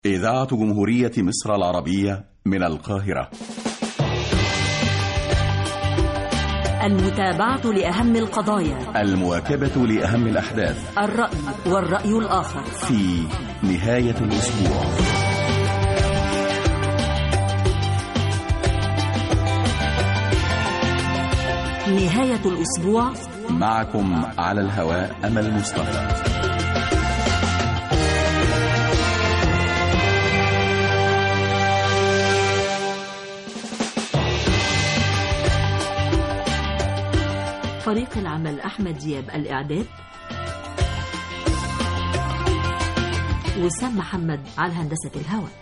إذاعة جمهورية مصر العربية من القاهرة المتابعة لأهم القضايا المواكبة لأهم الأحداث الرأي والرأي الآخر في نهاية الأسبوع نهاية الأسبوع معكم على الهواء أمل مصطفى فريق العمل أحمد دياب الإعداد وسام محمد على هندسة الهواء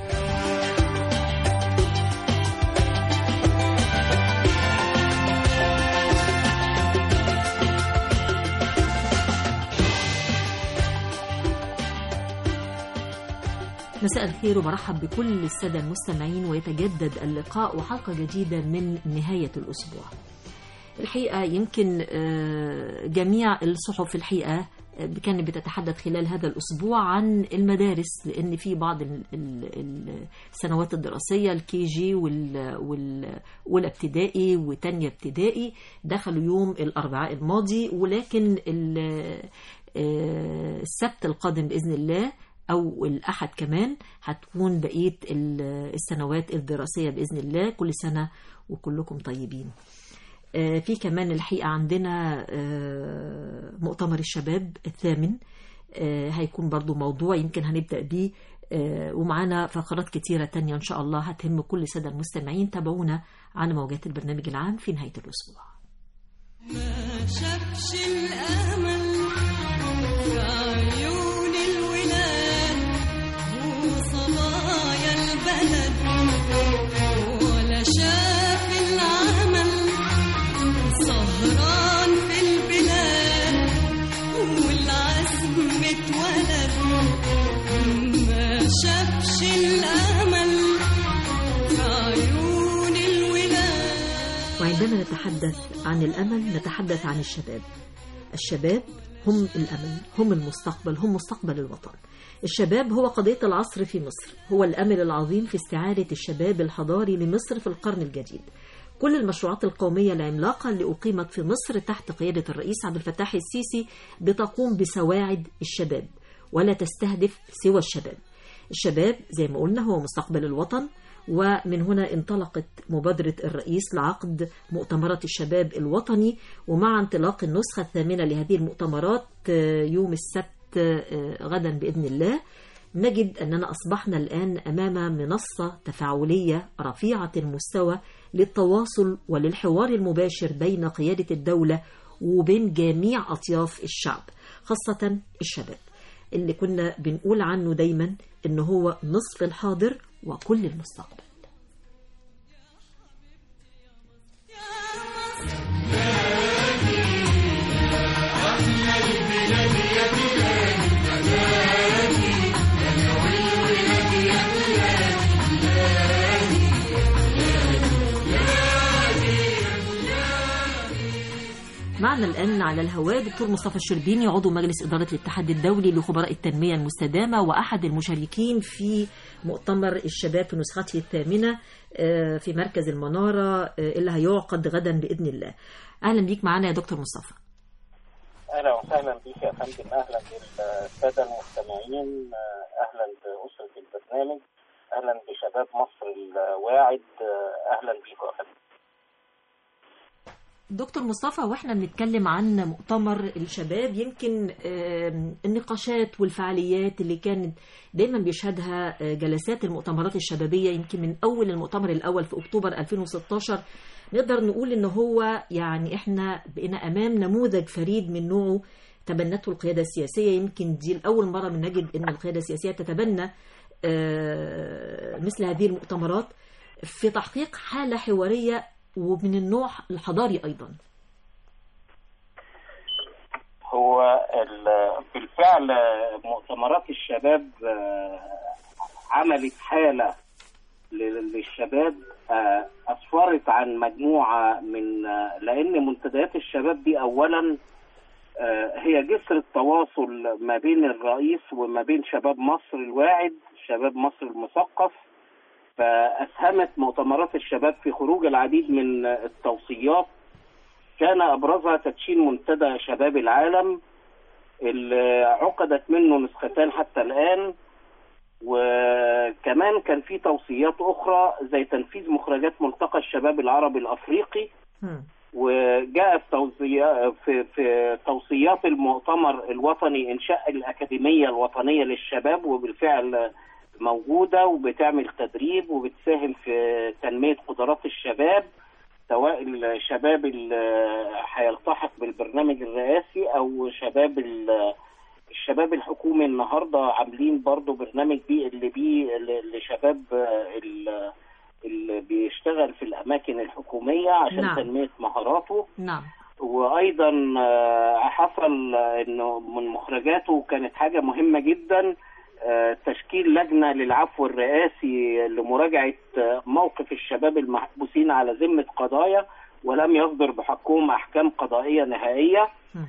مساء الخير وبرحب بكل السادة المستمعين ويتجدد اللقاء وحلقة جديدة من نهاية الأسبوع الحقيقة يمكن آه، جميع الصحف الحقيقة آه، كانت بتتحدث خلال هذا الأسبوع عن المدارس لأن في بعض ال- ال- السنوات الدراسية الكي جي والأولى ابتدائي وتانية ابتدائي دخلوا يوم الأربعاء الماضي ولكن ال- آه، السبت القادم بإذن الله أو الأحد كمان هتكون بقية ال- السنوات الدراسية بإذن الله كل سنة وكلكم طيبين آه، في كمان الحقيقة عندنا آه، مؤتمر الشباب الثامن آه، هيكون برضو موضوع يمكن هنبدأ بيه آه، ومعانا فقرات كتيرة تانية إن شاء الله هتهم كل سادة المستمعين تابعونا على موجات البرنامج العام في نهاية الأسبوع ما شافش الأمل في عيون الولاد وصبايا البلد ولا شاف العمل سهران في البلاد والعزم اتولد ما شافش الأمل في عيون الولاد وعندما نتحدث عن الأمل نتحدث عن الشباب الشباب هم الأمل هم المستقبل هم مستقبل الوطن الشباب هو قضية العصر في مصر هو الأمل العظيم في استعادة الشباب الحضاري لمصر في القرن الجديد كل المشروعات القومية العملاقة اللي أقيمت في مصر تحت قيادة الرئيس عبد الفتاح السيسي بتقوم بسواعد الشباب ولا تستهدف سوى الشباب الشباب زي ما قلنا هو مستقبل الوطن ومن هنا انطلقت مبادرة الرئيس لعقد مؤتمرات الشباب الوطني ومع انطلاق النسخة الثامنة لهذه المؤتمرات آه، يوم السبت آه، غدا بإذن الله نجد أننا أصبحنا الآن أمام منصة تفاعلية رفيعة المستوى للتواصل وللحوار المباشر بين قيادة الدولة وبين جميع أطياف الشعب خاصة الشباب اللي كنا بنقول عنه دايما إن هو نصف الحاضر وكل المستقبل معنا الآن على الهواء دكتور مصطفى الشربيني عضو مجلس إدارة الاتحاد الدولي لخبراء التنمية المستدامة وأحد المشاركين في مؤتمر الشباب في نسخته الثامنة آه، في مركز المنارة آه، اللي هيعقد غدا بإذن الله أهلا بيك معنا يا دكتور مصطفى اهلا وسهلا بك يا فندم اهلا بالساده المستمعين اهلا باسره البرنامج اهلا بشباب مصر الواعد اهلا بيكم يا فندم دكتور مصطفى واحنا بنتكلم عن مؤتمر الشباب يمكن آم، النقاشات والفعاليات اللي كانت دايما بيشهدها آه، جلسات المؤتمرات الشبابية يمكن من أول المؤتمر الأول في أكتوبر 2016 نقدر نقول إن هو يعني إحنا بقينا أمام نموذج فريد من نوعه تبنته القيادة السياسية يمكن دي لأول مرة بنجد إن القيادة السياسية تتبنى آه، مثل هذه المؤتمرات في تحقيق حالة حوارية ومن النوع الحضاري أيضا هو ال- بالفعل مؤتمرات الشباب آه، عملت حاله لل- للشباب آه، اسفرت عن مجموعه من آه، لان منتديات الشباب دي اولا آه، هي جسر التواصل ما بين الرئيس وما بين شباب مصر الواعد شباب مصر المثقف فأسهمت مؤتمرات الشباب في خروج العديد من التوصيات كان أبرزها تدشين منتدى شباب العالم اللي عقدت منه نسختان حتى الآن وكمان كان في توصيات أخرى زي تنفيذ مخرجات ملتقى الشباب العربي الأفريقي مم. وجاءت توصية في, في توصيات المؤتمر الوطني إنشاء الأكاديمية الوطنية للشباب وبالفعل موجودة وبتعمل تدريب وبتساهم في تنمية قدرات الشباب سواء الشباب اللي هيلتحق بالبرنامج الرئاسي أو شباب ال- الشباب الحكومي النهارده عاملين برضو برنامج بي اللي بيه لشباب ال- اللي بيشتغل في الاماكن الحكوميه عشان نعم. تنميه مهاراته نعم وايضا آه، حصل آه، انه من مخرجاته كانت حاجه مهمه جدا آه، تشكيل لجنه للعفو الرئاسي لمراجعه آه، موقف الشباب المحبوسين على ذمه قضايا ولم يصدر بحقهم احكام قضائيه نهائيه مم.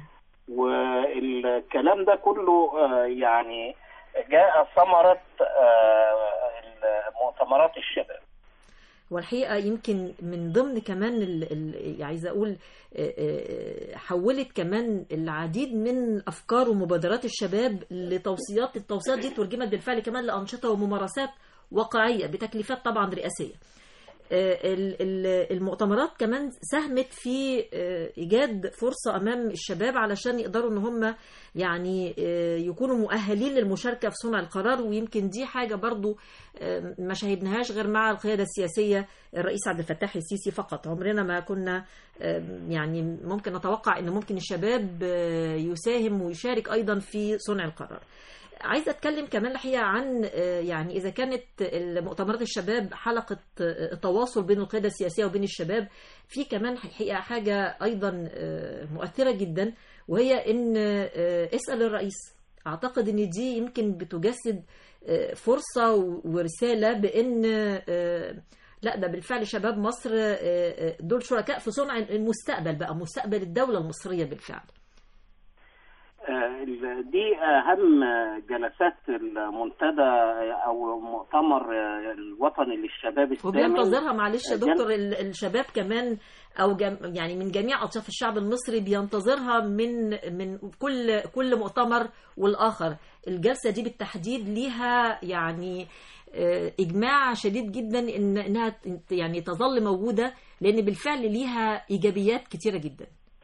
والكلام ده كله آه، يعني جاء ثمره آه، مؤتمرات الشباب والحقيقة يمكن من ضمن كمان ال ال عايزة أقول آه، آه، حولت كمان العديد من أفكار ومبادرات الشباب لتوصيات التوصيات دي ترجمت بالفعل كمان لأنشطة وممارسات واقعية بتكليفات طبعا رئاسية آه، ال- ال- المؤتمرات كمان ساهمت في آه، إيجاد فرصة أمام الشباب علشان يقدروا إن هم يعني آه، يكونوا مؤهلين للمشاركة في صنع القرار ويمكن دي حاجة برضو آه، ما شاهدناهاش غير مع القيادة السياسية الرئيس عبد الفتاح السيسي فقط عمرنا ما كنا آه، يعني ممكن نتوقع إن ممكن الشباب آه، يساهم ويشارك أيضا في صنع القرار عايزه اتكلم كمان الحقيقه عن آه، يعني اذا كانت مؤتمرات الشباب حلقه آه، التواصل بين القياده السياسيه وبين الشباب في كمان الحقيقه حاجه ايضا آه، مؤثره جدا وهي ان آه، اسال الرئيس اعتقد ان دي يمكن بتجسد آه، فرصه و- ورساله بان آه، لا ده بالفعل شباب مصر آه، آه، دول شركاء في صنع المستقبل بقى مستقبل الدوله المصريه بالفعل آه، ال- دي أهم جلسات المنتدى أو مؤتمر آه، الوطني للشباب الثامن وبينتظرها معلش يا جل- دكتور ال- الشباب كمان او جم يعني من جميع اطياف الشعب المصري بينتظرها من من كل كل مؤتمر والاخر الجلسه دي بالتحديد ليها يعني آه، اجماع شديد جدا ان انها ت- يعني تظل موجوده لان بالفعل ليها ايجابيات كتيره جدا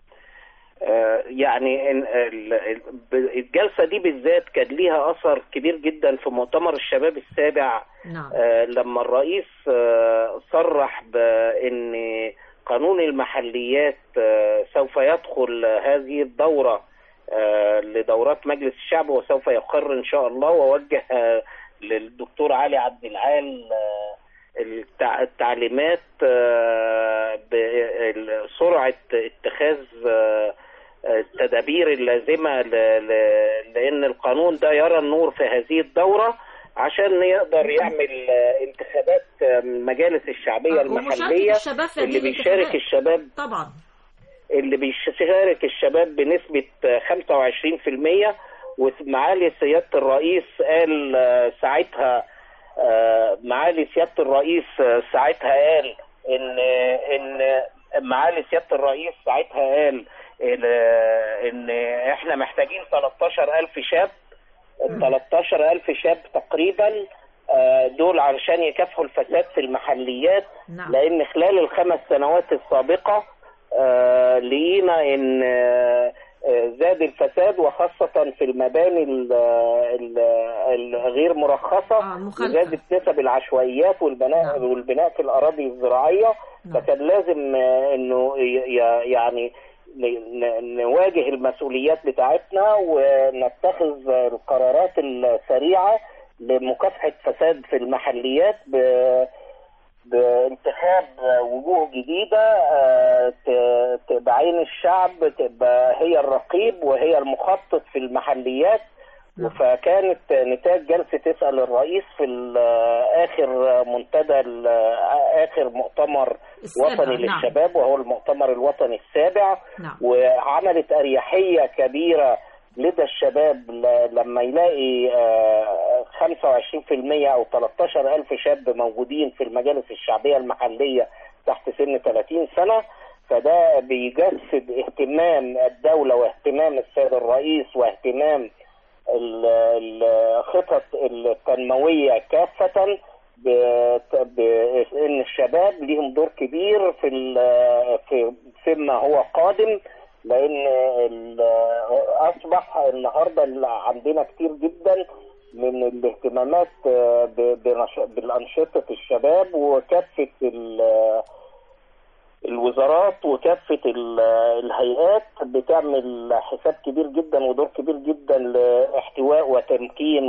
آه، يعني إن- ال- ال- ب- الجلسة دي بالذات كان ليها أثر كبير جدا في مؤتمر الشباب السابع نعم آه، لما الرئيس آه، صرح بأن قانون المحليات آه، سوف يدخل هذه الدورة آه، لدورات مجلس الشعب وسوف يقر إن شاء الله ووجه آه، للدكتور علي عبد العال آه، التع- التعليمات آه، بسرعة اتخاذ آه، التدابير اللازمة ل- ل- لأن القانون ده يرى النور في هذه الدورة عشان يقدر يعمل آه، انتخابات آه، من المجالس الشعبية آه، المحلية ومشاركة الشباب في اللي هذه بيشارك الانتخابات. الشباب طبعا اللي بيشارك الشباب بنسبة 25% ومعالي سيادة الرئيس قال آه، ساعتها آه، معالي سيادة الرئيس آه، ساعتها قال ان ان معالي سيادة الرئيس ساعتها قال ان إن احنا محتاجين 13000 شاب ال 13000 شاب تقريبا آه، دول علشان يكافحوا الفساد في المحليات نعم. لان خلال الخمس سنوات السابقه آه، لقينا ان آه، آه، زاد الفساد وخاصة في المباني ال- ال- الغير مرخصة آه، مخالفة. زادت نسب العشوائيات والبناء نعم. والبناء في الأراضي الزراعية نعم. فكان لازم آه، إنه ي- ي- يعني ن- ن- نواجه المسؤوليات بتاعتنا ونتخذ القرارات السريعة لمكافحة فساد في المحليات ب- بانتخاب وجوه جديدة آه، ت- ت- بعين الشعب تبقى هي الرقيب وهي المخطط في المحليات نعم. فكانت نتاج جلسة اسأل الرئيس في ال- آخر منتدى ال- آخر مؤتمر السابع، وطني نعم. للشباب وهو المؤتمر الوطني السابع نعم وعملت أريحية كبيرة لدى الشباب ل- لما يلاقي آه، 25% أو 13 ألف شاب موجودين في المجالس الشعبية المحلية تحت سن 30 سنة فده بيجسد اهتمام الدولة واهتمام السيد الرئيس واهتمام ال- الخطط التنموية كافة ب- بان الشباب ليهم دور كبير في ال- في فيما هو قادم لان ال- اصبح النهارده اللي عندنا كتير جدا من الاهتمامات ب- بنش- بالانشطه الشباب وكافه ال- الوزارات وكافة ال- الهيئات بتعمل حساب كبير جدا ودور كبير جدا لاحتواء وتمكين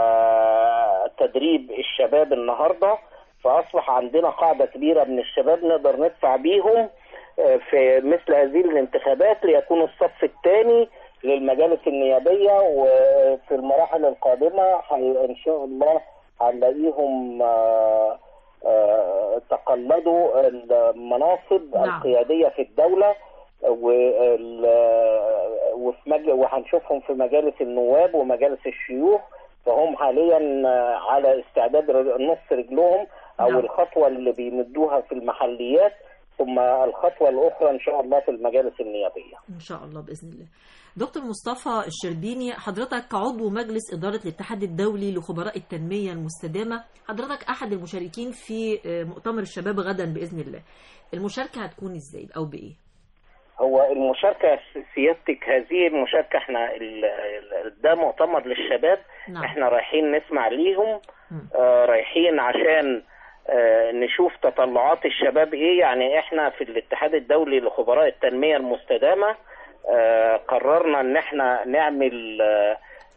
وتدريب الشباب النهارده فأصبح عندنا قاعدة كبيرة من الشباب نقدر ندفع بيهم آه، في مثل هذه الانتخابات ليكونوا الصف الثاني للمجالس النيابية وفي المراحل القادمة هي- إن شاء الله هنلاقيهم آه، آه، تقلدوا المناصب نعم. القيادية في الدولة وال- وفي مج... وهنشوفهم في مجالس النواب ومجالس الشيوخ فهم حاليا على استعداد ر- نص رجلهم او نعم. الخطوه اللي بيمدوها في المحليات ثم الخطوه الاخرى ان شاء الله في المجالس النيابيه. إن شاء الله بإذن الله دكتور مصطفى الشربيني حضرتك كعضو مجلس إدارة الاتحاد الدولي لخبراء التنمية المستدامة حضرتك أحد المشاركين في آه، مؤتمر الشباب غدا بإذن الله المشاركة هتكون إزاي أو بإيه؟ هو المشاركه س- سيادتك هذه المشاركه احنا ال- ال- ده مؤتمر للشباب نعم. احنا رايحين نسمع ليهم مم. آه، رايحين عشان آه، نشوف تطلعات الشباب ايه يعني احنا في الاتحاد الدولي لخبراء التنمية المستدامة آه، قررنا ان احنا نعمل آه،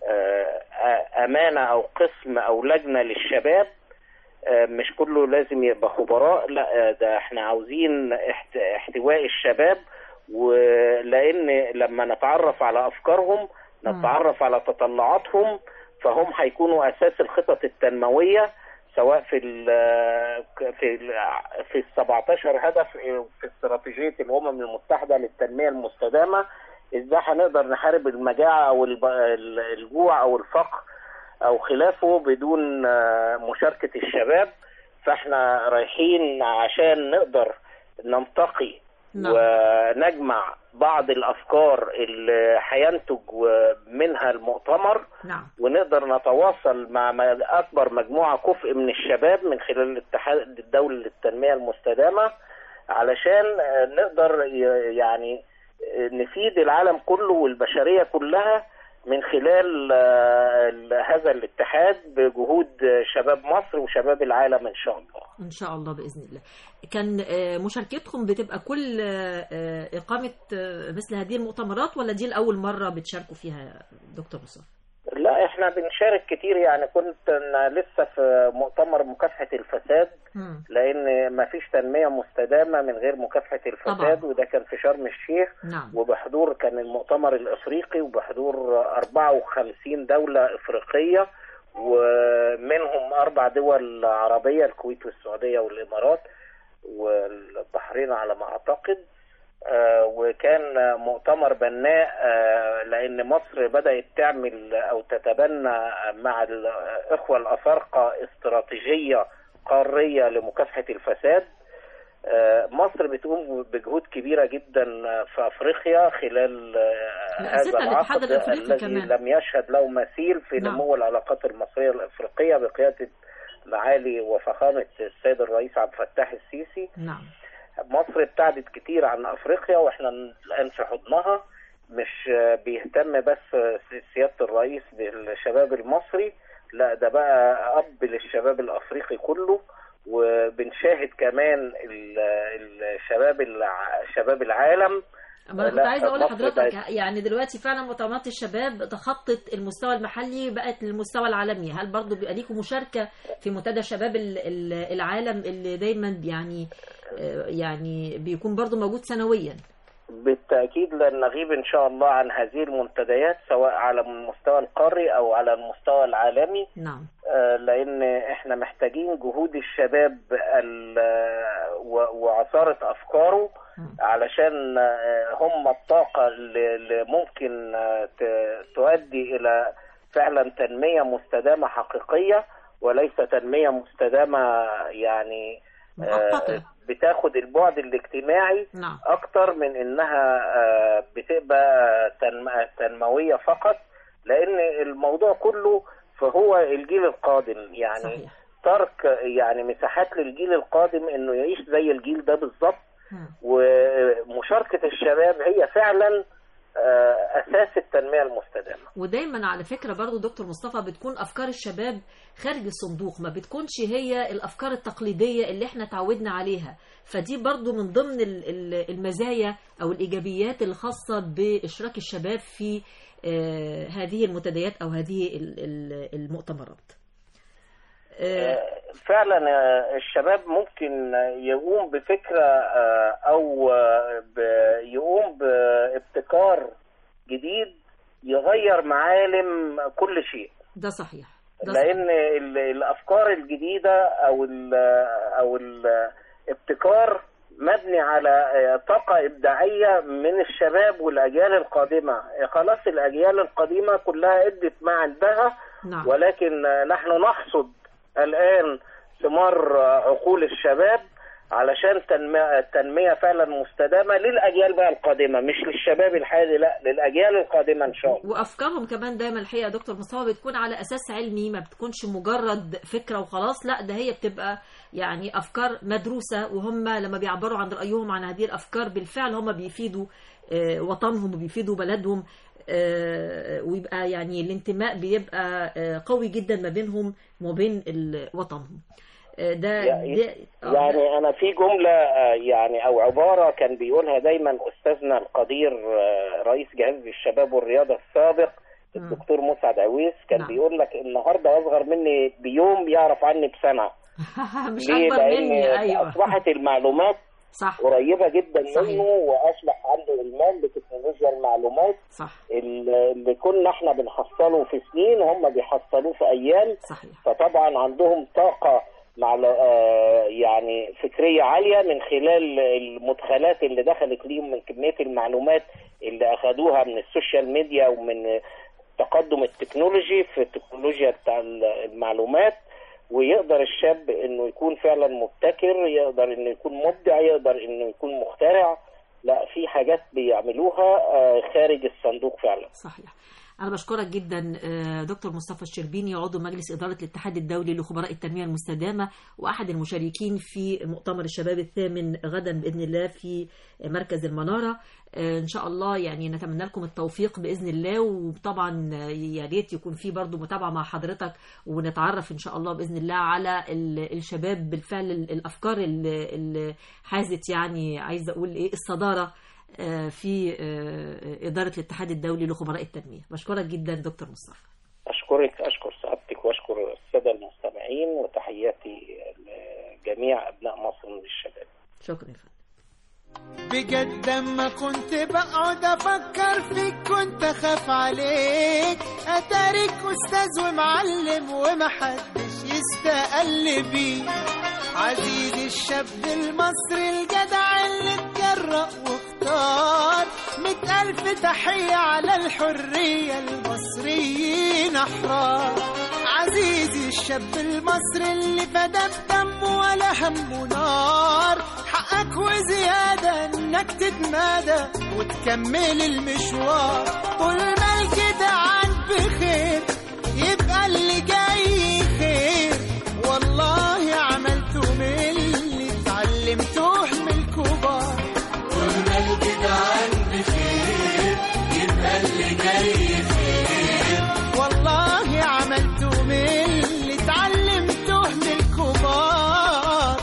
آه، امانة او قسم او لجنة للشباب آه، مش كله لازم يبقى خبراء لا آه، ده احنا عاوزين احت- احتواء الشباب ولان لما نتعرف على افكارهم نتعرف على تطلعاتهم فهم هيكونوا اساس الخطط التنمويه سواء في ال في ال في ال 17 هدف في استراتيجيه الامم المتحده للتنميه المستدامه ازاي هنقدر نحارب المجاعه او الب- ال- الجوع او الفقر او خلافه بدون آه، مشاركه الشباب فاحنا رايحين عشان نقدر ننتقي نعم. ونجمع بعض الافكار اللي هينتج منها المؤتمر نعم ونقدر نتواصل مع م- اكبر مجموعه كفء من الشباب من خلال الاتحاد الدولي للتنميه المستدامه علشان آه، نقدر ي- يعني آه، نفيد العالم كله والبشريه كلها من خلال آه، ال- هذا الاتحاد بجهود آه، شباب مصر وشباب العالم ان شاء الله. إن شاء الله بإذن الله كان آه، مشاركتكم بتبقى كل آه، آه، إقامة آه، مثل هذه المؤتمرات ولا دي لأول مرة بتشاركوا فيها دكتور مصطفى؟ لا احنا بنشارك كتير يعني كنت أنا لسه في مؤتمر مكافحه الفساد مم. لان ما فيش تنميه مستدامه من غير مكافحه الفساد طبعاً. وده كان في شرم الشيخ نعم وبحضور كان المؤتمر الافريقي وبحضور 54 دوله افريقيه ومنهم اربع دول عربيه الكويت والسعوديه والامارات والبحرين على ما اعتقد آه، وكان مؤتمر بناء آه، لان مصر بدات تعمل او تتبنى مع الاخوه الافارقه استراتيجيه قاريه لمكافحه الفساد آه، مصر بتقوم بجهود كبيره جدا في افريقيا خلال آه، مؤسسة هذا الاتحاد العقد الأفريقي الذي كمان. لم يشهد له مثيل في نعم. نمو العلاقات المصريه الافريقيه بقياده معالي وفخامه السيد الرئيس عبد الفتاح السيسي نعم مصر ابتعدت كتير عن افريقيا واحنا الان في حضنها مش آه، بيهتم بس آه، سياده الرئيس بالشباب المصري لا ده بقى اب للشباب الافريقي كله وبنشاهد كمان ال- الشباب الع- شباب العالم أما أنا كنت لا، عايزة أقول مصر لحضرتك بقت- يعني دلوقتي فعلا مؤتمرات الشباب تخطت المستوى المحلي بقت للمستوى العالمي هل برضو بيبقى ليكم مشاركة في منتدى شباب ال- ال- العالم اللي دايما يعني آه، يعني بيكون برضو موجود سنويا بالتأكيد لن نغيب إن شاء الله عن هذه المنتديات سواء على المستوى القاري أو على المستوى العالمي نعم آه، لأن إحنا محتاجين جهود الشباب ال- آه، و- وعصارة أفكاره مم. علشان آه، هم الطاقة اللي اللي ممكن آه، ت- تؤدي إلى فعلا تنمية مستدامة حقيقية وليس تنمية مستدامة يعني آه، مؤقتة. بتاخد البعد الاجتماعي نعم اكتر من انها آه، بتبقى تنم- تنمويه فقط لان الموضوع كله فهو الجيل القادم يعني صحيح ترك يعني مساحات للجيل القادم انه يعيش زي الجيل ده بالظبط مم. ومشاركه الشباب هي فعلا آه، اساس التنميه المستدامه ودايما على فكرة برضو دكتور مصطفى بتكون أفكار الشباب خارج الصندوق ما بتكونش هي الأفكار التقليدية اللي احنا تعودنا عليها فدي برضو من ضمن ال- ال- المزايا أو الإيجابيات الخاصة بإشراك الشباب في آه، هذه المنتديات أو هذه ال- ال- المؤتمرات آه، فعلا آه، الشباب ممكن يقوم بفكرة آه، أو آه، ب- يقوم بابتكار جديد يغير معالم كل شيء ده صحيح ده صحيح. لأن ال- الأفكار الجديدة أو ال أو الابتكار مبني على آه، طاقة إبداعية من الشباب والأجيال القادمة خلاص الأجيال القديمة كلها ادت ما عندها نعم ولكن نحن نحصد الآن ثمار عقول الشباب علشان تنمية, تنمية فعلا مستدامة للأجيال بقى القادمة مش للشباب الحالي لا للأجيال القادمة إن شاء الله وافكارهم كمان دايما الحقيقه يا دكتور مصطفى بتكون على اساس علمي ما بتكونش مجرد فكره وخلاص لا ده هي بتبقى يعني افكار مدروسه وهم لما بيعبروا عن رايهم عن هذه الافكار بالفعل هم بيفيدوا آه، وطنهم وبيفيدوا بلدهم آه، ويبقى يعني الانتماء بيبقى آه، قوي جدا ما بينهم وبين ال- وطنهم آه، ده يعني- ده آه، يعني أنا في جملة آه، يعني أو عبارة كان بيقولها دايما أستاذنا القدير آه، رئيس جهاز الشباب والرياضة السابق مم. الدكتور مسعد عويس كان نعم. بيقول لك النهارده أصغر مني بيوم يعرف عني بسنة مش ليه؟ اكبر لأن مني ايوه أصبحت المعلومات صح قريبة جدا صحيح. منه وأصبح عنده إلمام بتكنولوجيا المعلومات صح اللي كنا احنا بنحصله في سنين هم بيحصلوه في أيام صحيح فطبعا عندهم طاقة مع آه، يعني فكرية عالية من خلال المدخلات اللي دخلت ليهم من كمية المعلومات اللي أخدوها من السوشيال ميديا ومن تقدم التكنولوجي في التكنولوجيا بتاع المعلومات ويقدر الشاب انه يكون فعلا مبتكر يقدر انه يكون مبدع يقدر انه يكون مخترع لا في حاجات بيعملوها آه، خارج الصندوق فعلا صحيح أنا بشكرك جدا آه، دكتور مصطفى الشربيني عضو مجلس إدارة الاتحاد الدولي لخبراء التنمية المستدامة وأحد المشاركين في مؤتمر الشباب الثامن غدا بإذن الله في مركز المنارة آه، إن شاء الله يعني نتمنى لكم التوفيق بإذن الله وطبعا آه، يا ريت يكون في برضو متابعة مع حضرتك ونتعرف إن شاء الله بإذن الله على ال- الشباب بالفعل ال- الأفكار اللي اللي حازت يعني عايزة أقول إيه الصدارة آه، في آه، إدارة الاتحاد الدولي لخبراء التنمية بشكرك جدا دكتور مصطفى أشكرك أشكر سعادتك وأشكر السادة المستمعين وتحياتي لجميع أبناء مصر من الشباب شكرا يا فندم بجد لما كنت بقعد افكر فيك كنت اخاف عليك اتارك استاذ ومعلم ومحدش يستقل بيه عزيزي الشاب المصري الجدع اللي اتجرأ واختار مئة ألف تحية على الحرية المصريين أحرار عزيزي الشاب المصري اللي فدى بدمه ولا همه نار حقك وزيادة انك تتمادى وتكمل المشوار طول ما الجدعان بخير يبقى اللي جاي خير والله عملته من اللي اتعلمته من الكبار طول ما الجدعان بخير يبقى اللي جاي خير والله عملته من اللي اتعلمته من الكبار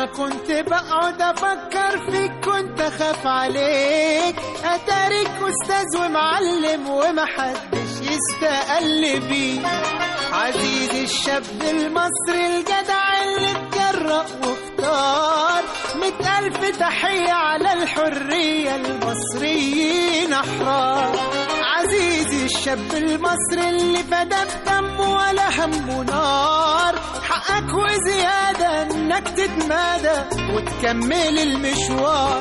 كنت بقعد افكر فيك كنت اخاف عليك اتاريك استاذ ومعلم ومحدش يستقل بيه عزيزي الشاب المصري الجدع اللي اتجرأ واختار مئة ألف تحية على الحرية المصريين أحرار عزيزي الشاب المصري اللي فدى بدمه ولا همه نار حقك وزيادة انك تتمادى وتكمل المشوار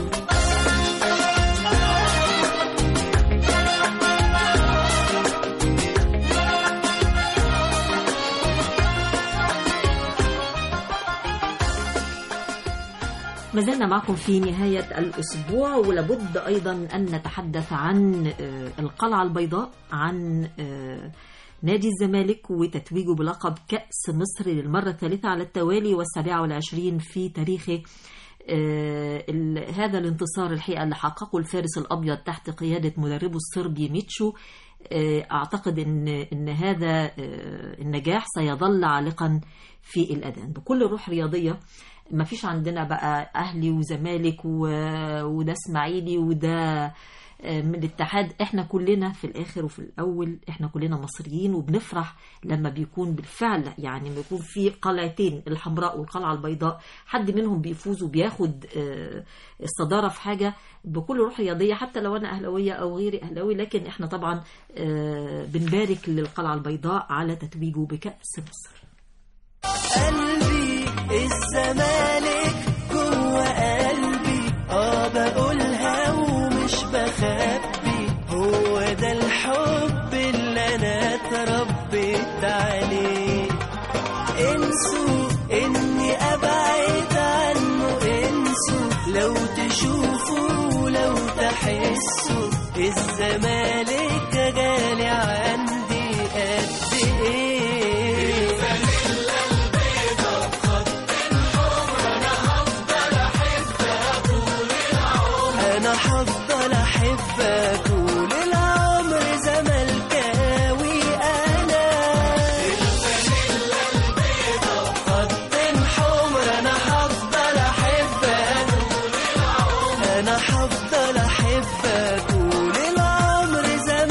ما زلنا معكم في نهاية الأسبوع ولابد أيضا أن نتحدث عن آه، القلعة البيضاء عن آه، نادي الزمالك وتتويجه بلقب كأس مصر للمرة الثالثة على التوالي والسابعة والعشرين في تاريخه آه، ال- هذا الانتصار الحقيقة اللي حققه الفارس الأبيض تحت قيادة مدربه الصربي ميتشو آه، أعتقد أن أن هذا آه، النجاح سيظل عالقا في الأذان بكل روح رياضية ما فيش عندنا بقى أهلي وزمالك و- وده إسماعيلي وده آه، من الاتحاد احنا كلنا في الاخر وفي الاول احنا كلنا مصريين وبنفرح لما بيكون بالفعل يعني لما يكون في قلعتين الحمراء والقلعه البيضاء حد منهم بيفوز وبياخد آه، الصداره في حاجه بكل روح رياضيه حتى لو انا اهلاويه او غيري اهلاوي لكن احنا طبعا آه، بنبارك للقلعه البيضاء على تتويجه بكاس مصر قلبي الزمالك جوه قلبي اه بقولها ومش بخبي هو ده الحب اللي انا اتربيت عليه انسوا اني ابعد عنه انسوا لو تشوفوا لو تحسوا الزمالك غالي عندي قد ايه انا هفضل احبك طول العمر زملكاوي انا خط حمر انا هفضل احبك انا هفضل احبك طول العمر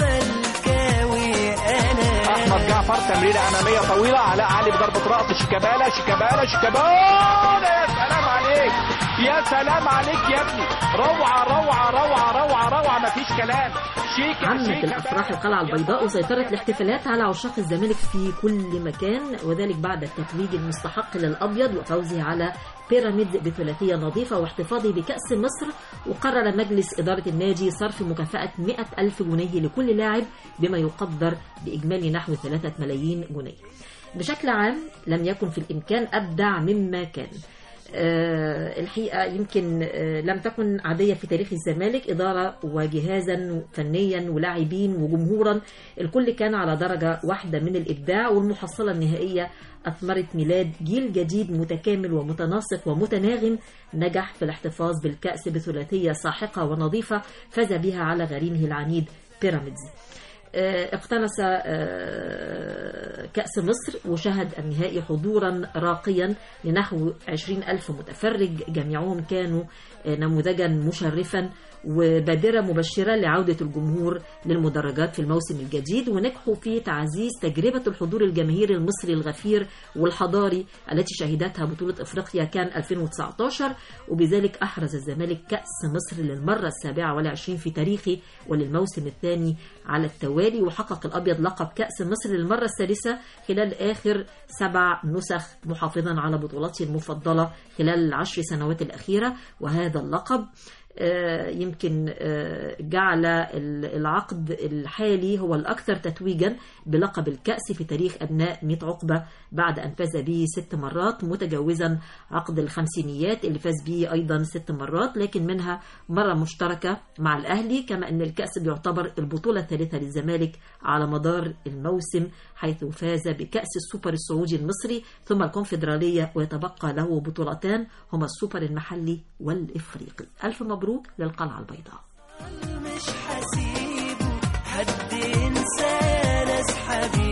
زملكاوي انا احمد جعفر تمريره اماميه طويله علاء علي بضربه راس شيكابالا شيكابالا شيكابالا يا سلام عليك يا سلام عليك يا ابني روعه روعه روعه روعه روعه مفيش كلام شيكا عمت شيكا الافراح القلعه البيضاء وسيطرت الاحتفالات على عشاق الزمالك في كل مكان وذلك بعد التتويج المستحق للابيض وفوزه على بيراميدز بثلاثيه نظيفه واحتفاظه بكاس مصر وقرر مجلس اداره النادي صرف مكافاه 100 الف جنيه لكل لاعب بما يقدر باجمالي نحو 3 ملايين جنيه بشكل عام لم يكن في الامكان ابدع مما كان آه، الحقيقة يمكن آه، لم تكن عادية في تاريخ الزمالك إدارة وجهازا فنيا ولاعبين وجمهورا الكل كان على درجة واحدة من الإبداع والمحصلة النهائية أثمرت ميلاد جيل جديد متكامل ومتناسق ومتناغم نجح في الاحتفاظ بالكأس بثلاثية ساحقة ونظيفة فاز بها على غريمه العنيد بيراميدز آه، اقتنص آه، كأس مصر وشهد النهائي حضورا راقيا لنحو 20 ألف متفرج جميعهم كانوا آه، نموذجا مشرفا وبادرة مبشرة لعودة الجمهور للمدرجات في الموسم الجديد ونجحوا في تعزيز تجربة الحضور الجماهيري المصري الغفير والحضاري التي شهدتها بطولة افريقيا كان 2019 وبذلك احرز الزمالك كأس مصر للمرة السابعة والعشرين في تاريخه وللموسم الثاني على التوالي وحقق الابيض لقب كأس مصر للمرة الثالثة خلال اخر سبع نسخ محافظا على بطولته المفضلة خلال العشر سنوات الأخيرة وهذا اللقب آه، يمكن آه، جعل ال- العقد الحالي هو الأكثر تتويجا بلقب الكأس في تاريخ أبناء 100 عقبة بعد أن فاز به ست مرات متجاوزا عقد الخمسينيات اللي فاز به أيضا ست مرات لكن منها مرة مشتركة مع الأهلي كما أن الكأس بيعتبر البطولة الثالثة للزمالك على مدار الموسم حيث فاز بكأس السوبر السعودي المصري ثم الكونفدرالية ويتبقى له بطولتان هما السوبر المحلي والإفريقي ألف مبروك للقلعة البيضاء مش حسيبه حد ينسى ناس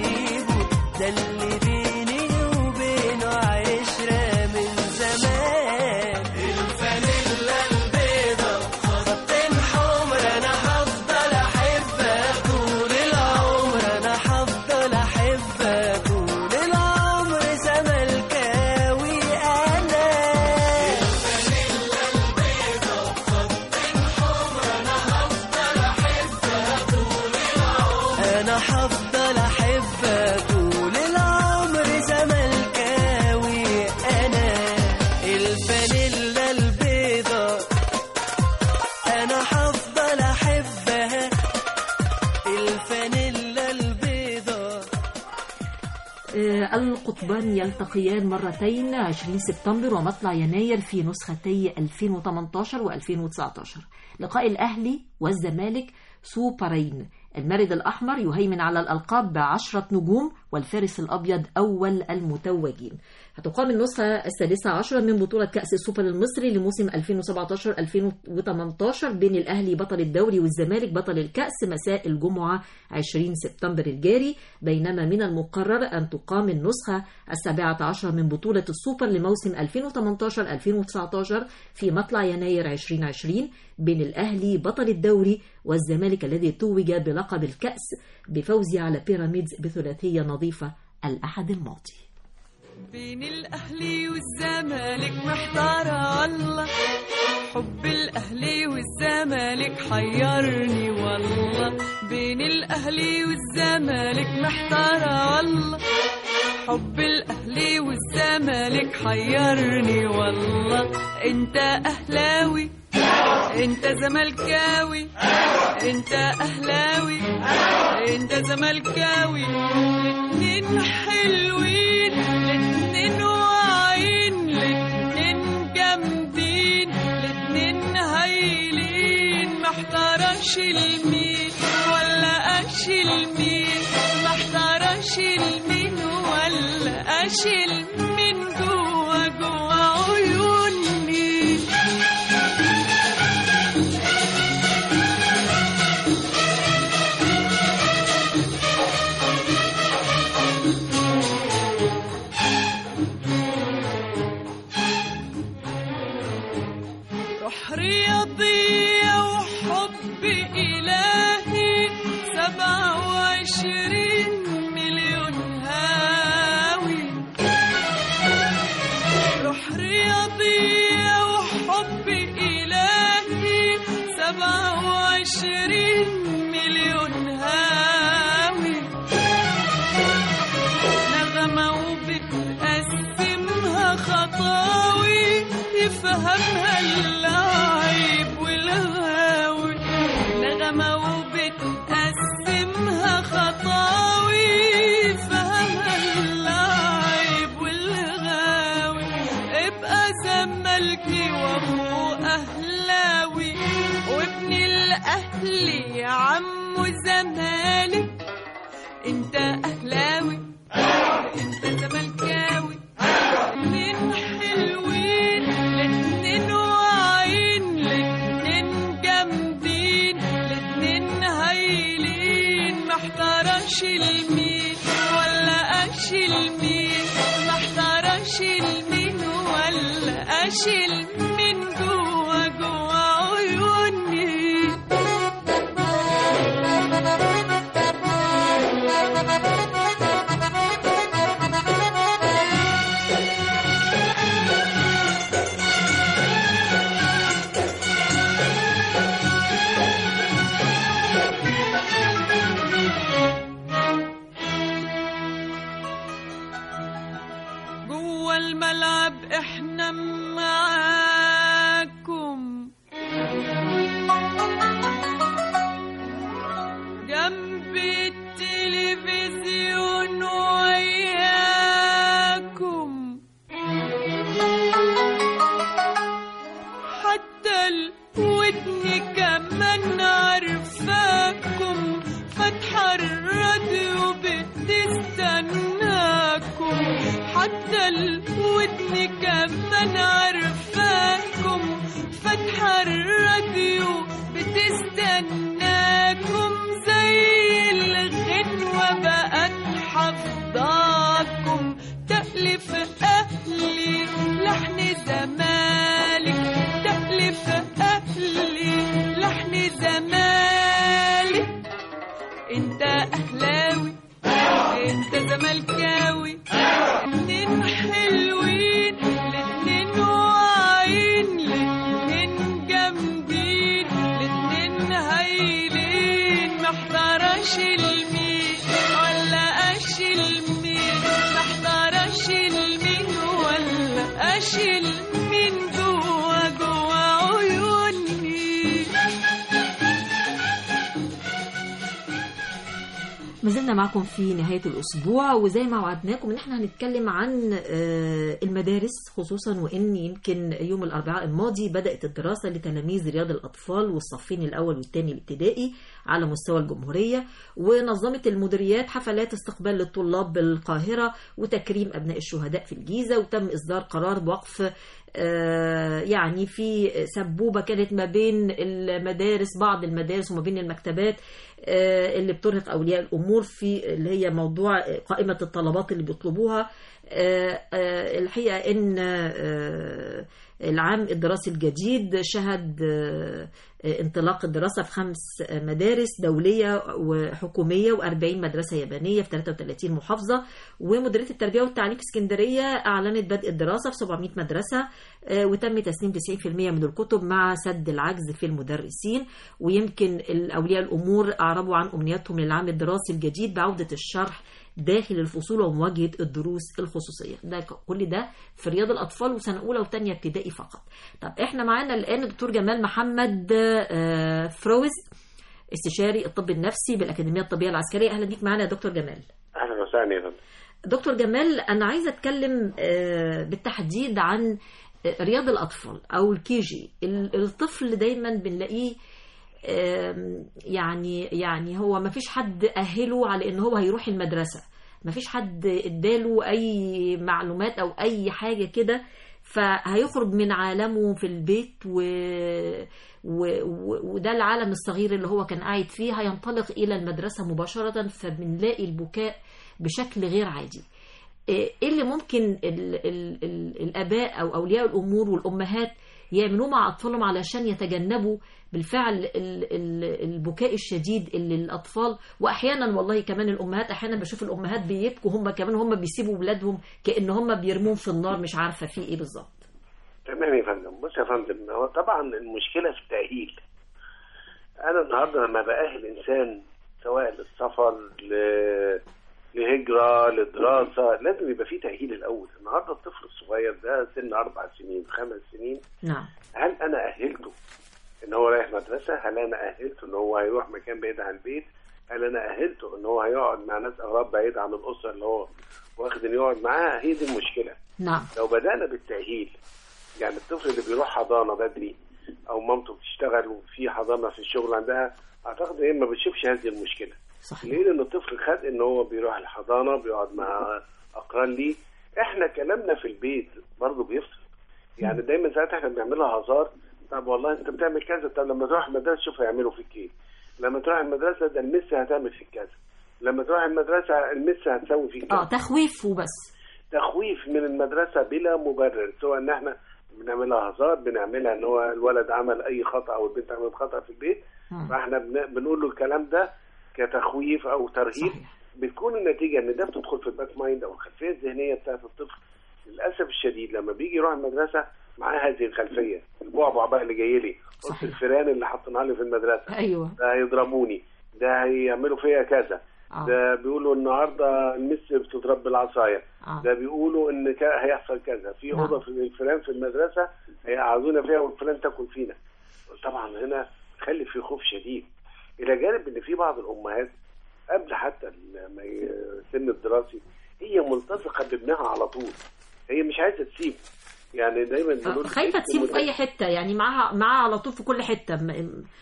حبيبه ده اللي بيني وبينه عشرة من زمان القطبان يلتقيان مرتين 20 سبتمبر ومطلع يناير في نسختي 2018 و2019 لقاء الأهلي والزمالك سوبرين المارد الأحمر يهيمن على الألقاب بعشرة نجوم والفارس الأبيض أول المتوجين هتقام النسخة السادسة عشرة من بطولة كأس السوبر المصري لموسم 2017-2018 بين الأهلي بطل الدوري والزمالك بطل الكأس مساء الجمعة 20 سبتمبر الجاري بينما من المقرر أن تقام النسخة السابعة عشرة من بطولة السوبر لموسم 2018-2019 في مطلع يناير 2020 بين الأهلي بطل الدوري والزمالك الذي توج بلقب الكأس بفوزه على بيراميدز بثلاثية نظيفة الأحد الماضي بين الأهلي والزمالك محتارة الله حب الأهلي والزمالك حيرني والله بين الأهلي والزمالك محتارة والله حب الأهلي والزمالك حيرني والله انت أهلاوي انت زملكاوي انت أهلاوي انت زملكاوي الاتنين حلوين الاتنين واعيين الاتنين جامدين الاتنين هايلين محتارش المين ولا اشيل مين محتارش المين ولا اشيل مين جوا جوا عيوني روح رياضية وحب إلهي سبعة وعشرين مليون هاوي روح رياضية وحب إلهي سبعة وعشرين مليون هاوي نغمة وبتقسمها خطاوي يفهمها اللعيب والغاوي نغمة وبتقسمها خطاوي يفهمها اللعيب والغاوي ابقى زملكي واخو اهلاوي وابن الاهلي يا عمو زمالك انت اهلاوي انت زملكاوي اتنين حلوين الاتنين واعيين الاتنين جامدين الاتنين هايلين محتارش المين ولا اشيل مين محتارش المين ولا اشيل مين جوا جوا عيوني جوا الملعب احنا معاكم جنب التلفزيون وياكم حتى الودن كمان عارفاكم فاتحة الراديو بتستناكم حتى الودن كمان عارفاكم فاتحة الراديو بتستناكم زي الغنوة بقت حفظاكم تألف أهلي لحن زمالك تألف أهلي لحن زمالك انت أهلاوي انت زملكاوي اتنين حلوين الاتنين واعيين الاتنين جامدين الاتنين هايلين محتارش المين ولا اشيل مين محتارش المين ولا اشيل مين جوا جوا عيوني ما زلنا معكم في نهاية الأسبوع وزي ما وعدناكم إن احنا هنتكلم عن آه، المدارس خصوصا وإن يمكن يوم الأربعاء الماضي بدأت الدراسة لتلاميذ رياض الأطفال والصفين الأول والثاني الابتدائي على مستوى الجمهورية ونظمت المديريات حفلات استقبال للطلاب بالقاهرة وتكريم أبناء الشهداء في الجيزة وتم إصدار قرار بوقف آه، يعني في سبوبة كانت ما بين المدارس بعض المدارس وما بين المكتبات آه، اللي بترهق أولياء الأمور في اللي هي موضوع قائمة الطلبات اللي بيطلبوها آه، آه، الحقيقة إن آه، العام الدراسي الجديد شهد آه، انطلاق الدراسة في خمس مدارس دولية وحكومية و40 مدرسة يابانية في 33 محافظة ومديرية التربية والتعليم في اسكندرية أعلنت بدء الدراسة في 700 مدرسة آه، وتم تسليم 90% من الكتب مع سد العجز في المدرسين ويمكن أولياء الأمور أعربوا عن أمنياتهم للعام الدراسي الجديد بعودة الشرح داخل الفصول ومواجهة الدروس الخصوصية ده كل ده في رياض الأطفال وسنة أولى وثانية ابتدائي فقط طب احنا معانا الآن الدكتور جمال محمد آه، فروز استشاري الطب النفسي بالأكاديمية الطبية العسكرية أهلا بيك معانا يا دكتور جمال اهلا وسهلا يا فندم دكتور جمال أنا عايزة أتكلم آه، بالتحديد عن آه، رياض الأطفال أو الكي جي ال- الطفل دايما بنلاقيه آم، يعني يعني هو ما فيش حد أهله على إن هو هيروح المدرسة ما فيش حد اداله أي معلومات أو أي حاجة كده فهيخرج من عالمه في البيت و... و... و... وده العالم الصغير اللي هو كان قاعد فيه هينطلق إلى المدرسة مباشرة فبنلاقي البكاء بشكل غير عادي ايه اللي ممكن ال ال ال الاباء او اولياء الامور والامهات يعملوه مع اطفالهم علشان يتجنبوا بالفعل ال ال البكاء الشديد اللي الاطفال واحيانا والله كمان الامهات احيانا بشوف الامهات بيبكوا هم كمان هم بيسيبوا ولادهم كان هم بيرموهم في النار مش عارفه في ايه بالظبط تمام يا فندم بص يا فندم هو طبعا المشكله في التاهيل انا النهارده لما باهل انسان سواء للسفر ل... لهجره لدراسه لازم يبقى فيه تاهيل الاول النهارده الطفل الصغير ده سن اربع سنين خمس سنين نعم هل انا اهلته ان هو رايح مدرسه هل انا اهلته ان هو هيروح مكان بعيد عن البيت هل انا اهلته ان هو هيقعد مع ناس اغراب بعيد عن الاسره اللي هو واخد انه يقعد معاها هي دي المشكله نعم لو بدانا بالتاهيل يعني الطفل اللي بيروح حضانه بدري او مامته بتشتغل وفي حضانه في الشغل عندها اعتقد هي ما بتشوفش هذه المشكله صحيح ليه؟ لان الطفل خد ان هو بيروح الحضانه بيقعد مع اقران ليه احنا كلامنا في البيت برضه بيفصل يعني دايما ساعات احنا بنعملها هزار طب والله انت بتعمل كذا طب لما تروح المدرسه شوف هيعملوا فيك ايه لما تروح المدرسه ده المس هتعمل فيك كذا لما تروح المدرسه المس هتسوي فيك كذا اه تخويف وبس تخويف من المدرسه بلا مبرر سواء ان احنا بنعملها هزار بنعملها ان هو الولد عمل اي خطا او البنت عملت خطا في البيت مم. فاحنا بن- بنقول له الكلام ده كتخويف او ترهيب صحيح بتكون النتيجه ان ده بتدخل في الباك مايند او الخلفيه الذهنيه بتاعت الطفل للاسف الشديد لما بيجي يروح المدرسه معاه هذه الخلفيه البعبع بقى اللي جاي لي قص صحيح. الفيران اللي حاطينها لي في المدرسه ايوه ده هيضربوني ده هيعملوا فيا كذا اه ده بيقولوا النهارده المس بتضرب بالعصايه اه ده بيقولوا ان كا- هيحصل كذا في نعم. اوضه في الفلان في المدرسه هيقعدونا فيها والفلان تاكل فينا طبعا هنا خلي في خوف شديد الى جانب ان في بعض الامهات قبل حتى ال- ما ي- السن الدراسي هي ملتصقه بابنها على طول هي مش عايزه تسيبه يعني دايما بنقول خايفه تسيبه في اي حته يعني معاها معاها على طول في كل حته م-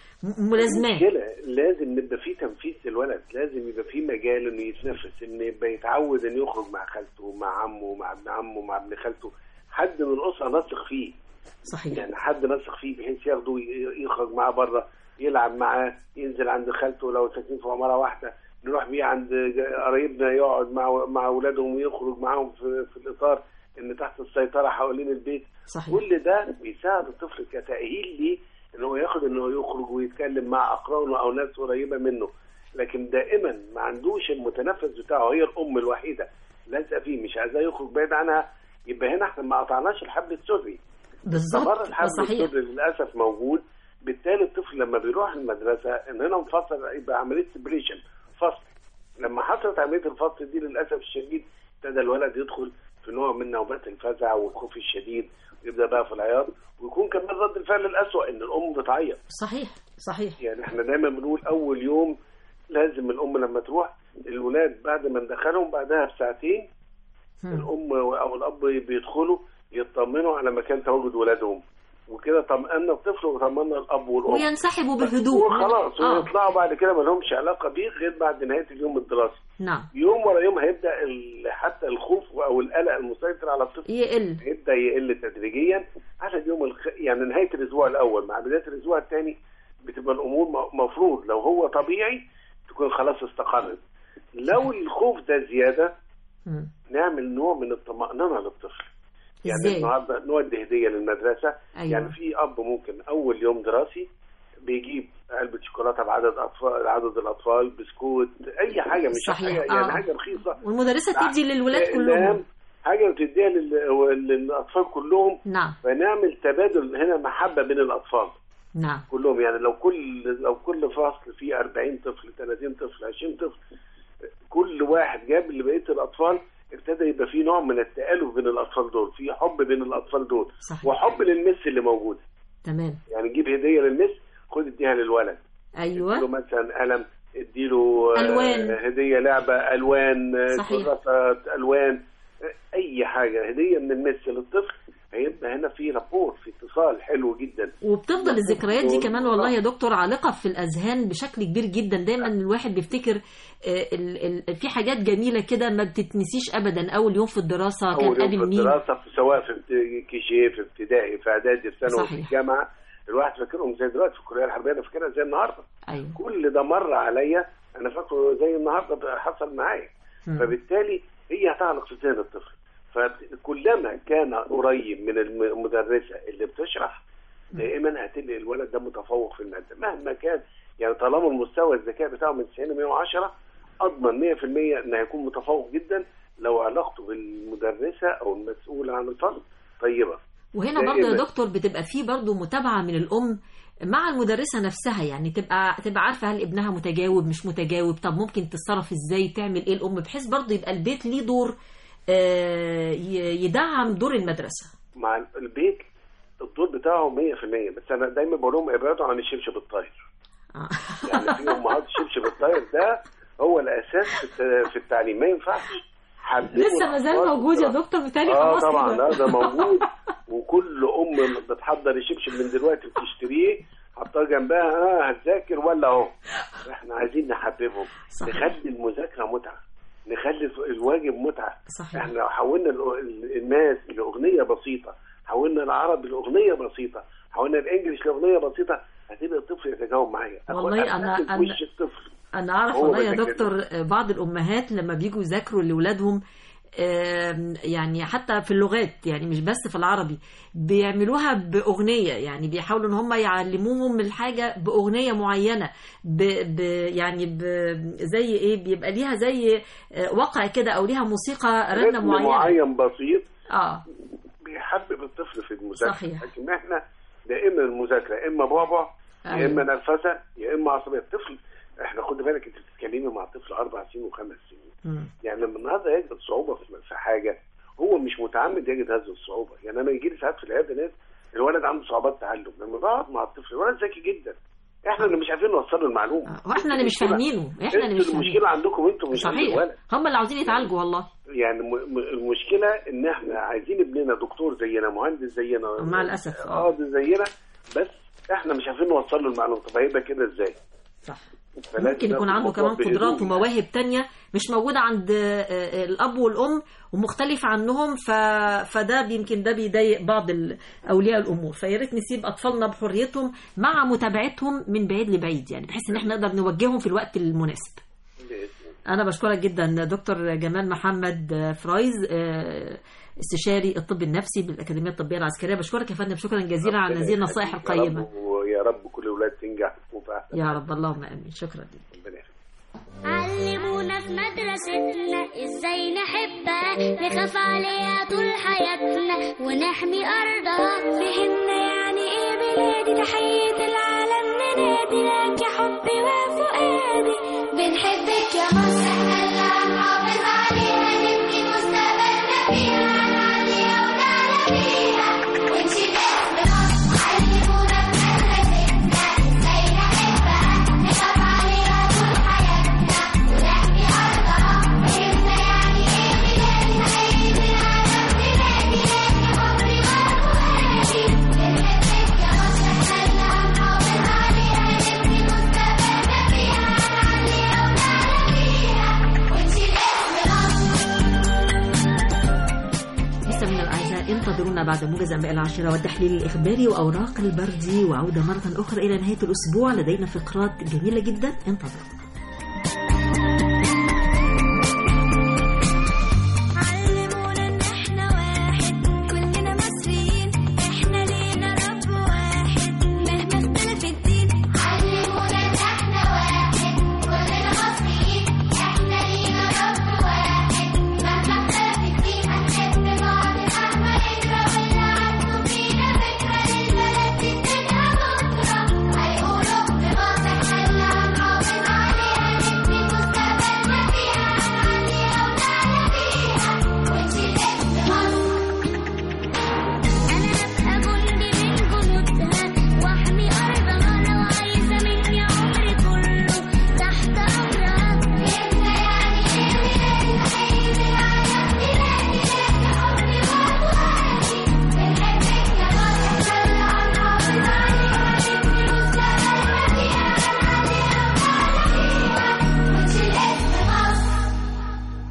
م- ملازماه المشكلة لازم يبقى في تنفيذ للولد لازم يبقى في مجال انه يتنفس انه يبقى يتعود انه يخرج مع خالته مع عمه مع ابن عمه مع ابن خالته حد من الاسره نثق فيه صحيح يعني حد نثق فيه بحيث ياخده ي- يخرج معاه بره يلعب معاه ينزل عند خالته لو ساكنين في عماره واحده نروح بيه عند قرايبنا يقعد مع مع اولادهم ويخرج معاهم في, في الاطار ان تحت السيطره حوالين البيت صحيح كل ده بيساعد الطفل كتأهيل ليه ان هو ياخد ان هو يخرج ويتكلم مع اقرانه او ناس قريبه منه لكن دائما ما عندوش المتنفس بتاعه هي الام الوحيده لازقه فيه مش عايزاه يخرج بعيد عنها يبقى هنا احنا ما قطعناش الحبل السري فبره بالظبط الحبل صحيح السري للاسف موجود بالتالي الطفل لما بيروح المدرسه ان هنا انفصل يبقى عمليه سبريشن فصل لما حصلت عمليه الفصل دي للاسف الشديد ابتدى الولد يدخل في نوع من نوبات الفزع والخوف الشديد ويبدا بقى في العياط ويكون كمان رد الفعل الاسوأ ان الام بتعيط صحيح صحيح يعني احنا دايما بنقول اول يوم لازم الام لما تروح الولاد بعد ما ندخلهم بعدها بساعتين مم. الام او الاب بيدخلوا يطمنوا على مكان تواجد ولادهم وكده طمأنا الطفل وطمأنا الاب والام وينسحبوا بهدوء وخلاص آه. ويطلعوا بعد كده ما لهمش علاقه بيه غير بعد نهايه اليوم الدراسي نعم يوم ورا يوم هيبدا ال- حتى الخوف او القلق المسيطر على الطفل يقل هيبدا يقل تدريجيا على اليوم الخ... يعني نهايه الاسبوع الاول مع بدايه الاسبوع الثاني بتبقى الامور م- مفروض لو هو طبيعي تكون خلاص استقرت لو الخوف ده زياده مم. نعمل نوع من الطمأنينة للطفل يعني ازاي النهارده نودي هديه للمدرسه أيوة. يعني في اب ممكن اول يوم دراسي بيجيب علبه شوكولاته بعدد اطفال عدد الاطفال بسكوت اي حاجه مش صحيح. حاجه يعني آه. حاجه رخيصه والمدرسة تدي للولاد نعم، كلهم حاجه بتديها لل- للاطفال كلهم نعم فنعمل تبادل هنا محبه بين الاطفال نعم كلهم يعني لو كل لو كل فصل فيه 40 طفل 30 طفل 20 طفل كل واحد جاب لبقيه الاطفال ابتدى يبقى في نوع من التآلف بين الاطفال دول في حب بين الاطفال دول صحيح وحب للمس اللي موجود تمام يعني نجيب هديه للمس خد اديها للولد اديله ايوه مثلا قلم اديله آه، ألوان. هديه لعبه الوان آه، صحيح. كراسات الوان آه، اي حاجه هديه من المس للطفل هيبقى هنا في رابور في اتصال حلو جدا وبتفضل الذكريات دي كمان والله يا دكتور عالقة في الأذهان بشكل كبير جدا دايما الواحد بيفتكر آه، ال- ال- في حاجات جميلة كده ما بتتنسيش أبدا أول يوم في الدراسة كان اول يوم قابل في مين الدراسه في سواء في ابت- كيجي في ابتدائي في اعدادي في ثانوي في صحيح. الجامعه الواحد فاكرهم زي دلوقتي في الكليه الحربيه انا فاكرها زي النهارده أيوه كل ده مر عليا انا فاكره زي النهارده حصل معايا مم. فبالتالي هي هتعلق في ذهن الطفل فكلما كان قريب من الم- المدرسه اللي بتشرح دائما هتلاقي الولد ده متفوق في الماده مهما كان يعني طالما المستوى الذكاء بتاعه من 90 ل 110 اضمن 100% انه هيكون متفوق جدا لو علاقته بالمدرسه او المسؤول عن الفصل طيبه وهنا دائماً. برضه يا دكتور بتبقى في برضه متابعة من الأم مع المدرسة نفسها يعني تبقى تبقى عارفة هل ابنها متجاوب مش متجاوب طب ممكن تتصرف ازاي تعمل ايه الأم بحيث برضه يبقى البيت ليه دور آه، ي- يدعم دور المدرسة مع البيت الدور بتاعه 100% بس انا دايما بقول لهم ابعدوا عن الشبشب الطاير آه. يعني في امهات الشبشب الطاير ده هو الاساس في الت- في التعليم ما ينفعش حببوا لسه ما زال الأطفال موجود يا في دكتور بالتالي اه خلاص طبعا كده. لا ده موجود وكل ام بتحضر الشبشب من دلوقتي بتشتريه حطها جنبها اه هتذاكر ولا اهو احنا عايزين نحببهم صحيح. نخلي المذاكره متعه نخلي الواجب متعه صحيح احنا لو حولنا ال- ال- الماس لاغنيه بسيطه حولنا العربي لاغنيه بسيطه حولنا الانجليش لاغنيه بسيطه هتبقى الطفل يتجاوب معايا أخد- والله أنا- أمسك أنا- وش الطفل انا اعرف هو والله يا بذاكر دكتور بعض الامهات لما بيجوا يذاكروا لاولادهم آم، يعني حتى في اللغات يعني مش بس في العربي بيعملوها باغنيه يعني بيحاولوا ان هم يعلموهم الحاجه باغنيه معينه ب ب يعني ب زي ايه بيبقى ليها زي آه، وقع كده او ليها موسيقى رنه رتم معينه معين بسيط اه بيحبب الطفل في المذاكره صحيح. لكن احنا دائما المذاكره يا اما بعبع يا أيوة. اما نرفزه يا اما عصبيه الطفل احنا خد بالك انت بتتكلمي مع طفل اربع سنين وخمس سنين مم. يعني لما النهارده يجد صعوبه في في حاجه هو مش متعمد يجد هذه الصعوبه يعني انا يجي لي ساعات في العياده ناس الولد عنده صعوبات تعلم لما بقعد مع الطفل الولد ذكي جدا احنا اللي مش عارفين نوصل له المعلومه آه، واحنا اللي مش فاهمينه احنا اللي مش انتوا فاهمينه المشكله عندكم انتوا مش عند صحيح الولد هم اللي عاوزين يتعالجوا والله يعني م- م- المشكله ان احنا عايزين ابننا دكتور زينا مهندس زينا مع الأسف، آه. قاضي زينا بس احنا مش عارفين نوصل له المعلومه طب هيبقى كده ازاي؟ صح فلازم ممكن يكون ناخد عنده الموضوع كمان قدرات بهدوء. ومواهب تانية مش موجودة عند آه، آه، الأب والأم ومختلف عنهم ف... فده يمكن ده بيضايق بعض ال- أولياء الأمور فيا ريت نسيب أطفالنا بحريتهم مع متابعتهم من بعيد لبعيد يعني بحيث إن احنا نقدر نوجههم في الوقت المناسب بإذن أنا بشكرك جدا دكتور جمال محمد آه، فرايز آه، استشاري الطب النفسي بالأكاديمية الطبية العسكرية بشكرك يا فندم شكرا جزيلا على ربنا هذه النصائح يخليك يا رب، القيمة ويا رب كل الاولاد تنجح وتكون في احسن يا رب اللهم آمين شكرا لك ربنا يخليك. علمونا في مدرستنا ازاي نحبها نخاف عليها طول حياتنا ونحمي ارضها فهمنا يعني ايه بلادي تحية العالم ننادي لك يا حبي وفؤادي بنحبك يا مصر احنا اللي هنحافظ عليها نبني مستقبلنا فيها هنعليها ونعلى فيها ونشيل اسم مصر علمونا في مدرستنا ازاي نحبها نخاف عليها طول حياتنا ونحمي ارضها عودة بعد موجز أنباء العاشرة والتحليل الإخباري وأوراق البردي وعودة مرة أخرى إلى نهاية الأسبوع لدينا فقرات جميلة جدا انتظروا علمونا ان احنا واحد كلنا مصريين احنا لينا رب واحد مهما اختلف الدين علمونا ان احنا واحد كلنا مصريين احنا لينا رب واحد مهما اختلف الدين هنحب بعض مهما نكره واللي عنده فينا فكره للبلد دي تبقى بكره هيقولوا في مصر احنا اللي هنحافظ عليها نبني مستقبلنا فيها هنعليها ونعلى فيها ونشيل اسم مصر أنا أبقى جندي من جنودها وأحمي أرضها لو عايزة مني عمري كله تحت أمرها أنت يعني إيه تحيي بالعالم بلادي لك حبي وأبوابي بنحبك يا مصر إحنا اللي هنحافظ عليها نبني مستقبلنا فيها هنعليها ونعلى فيها ونشيل اسم مصر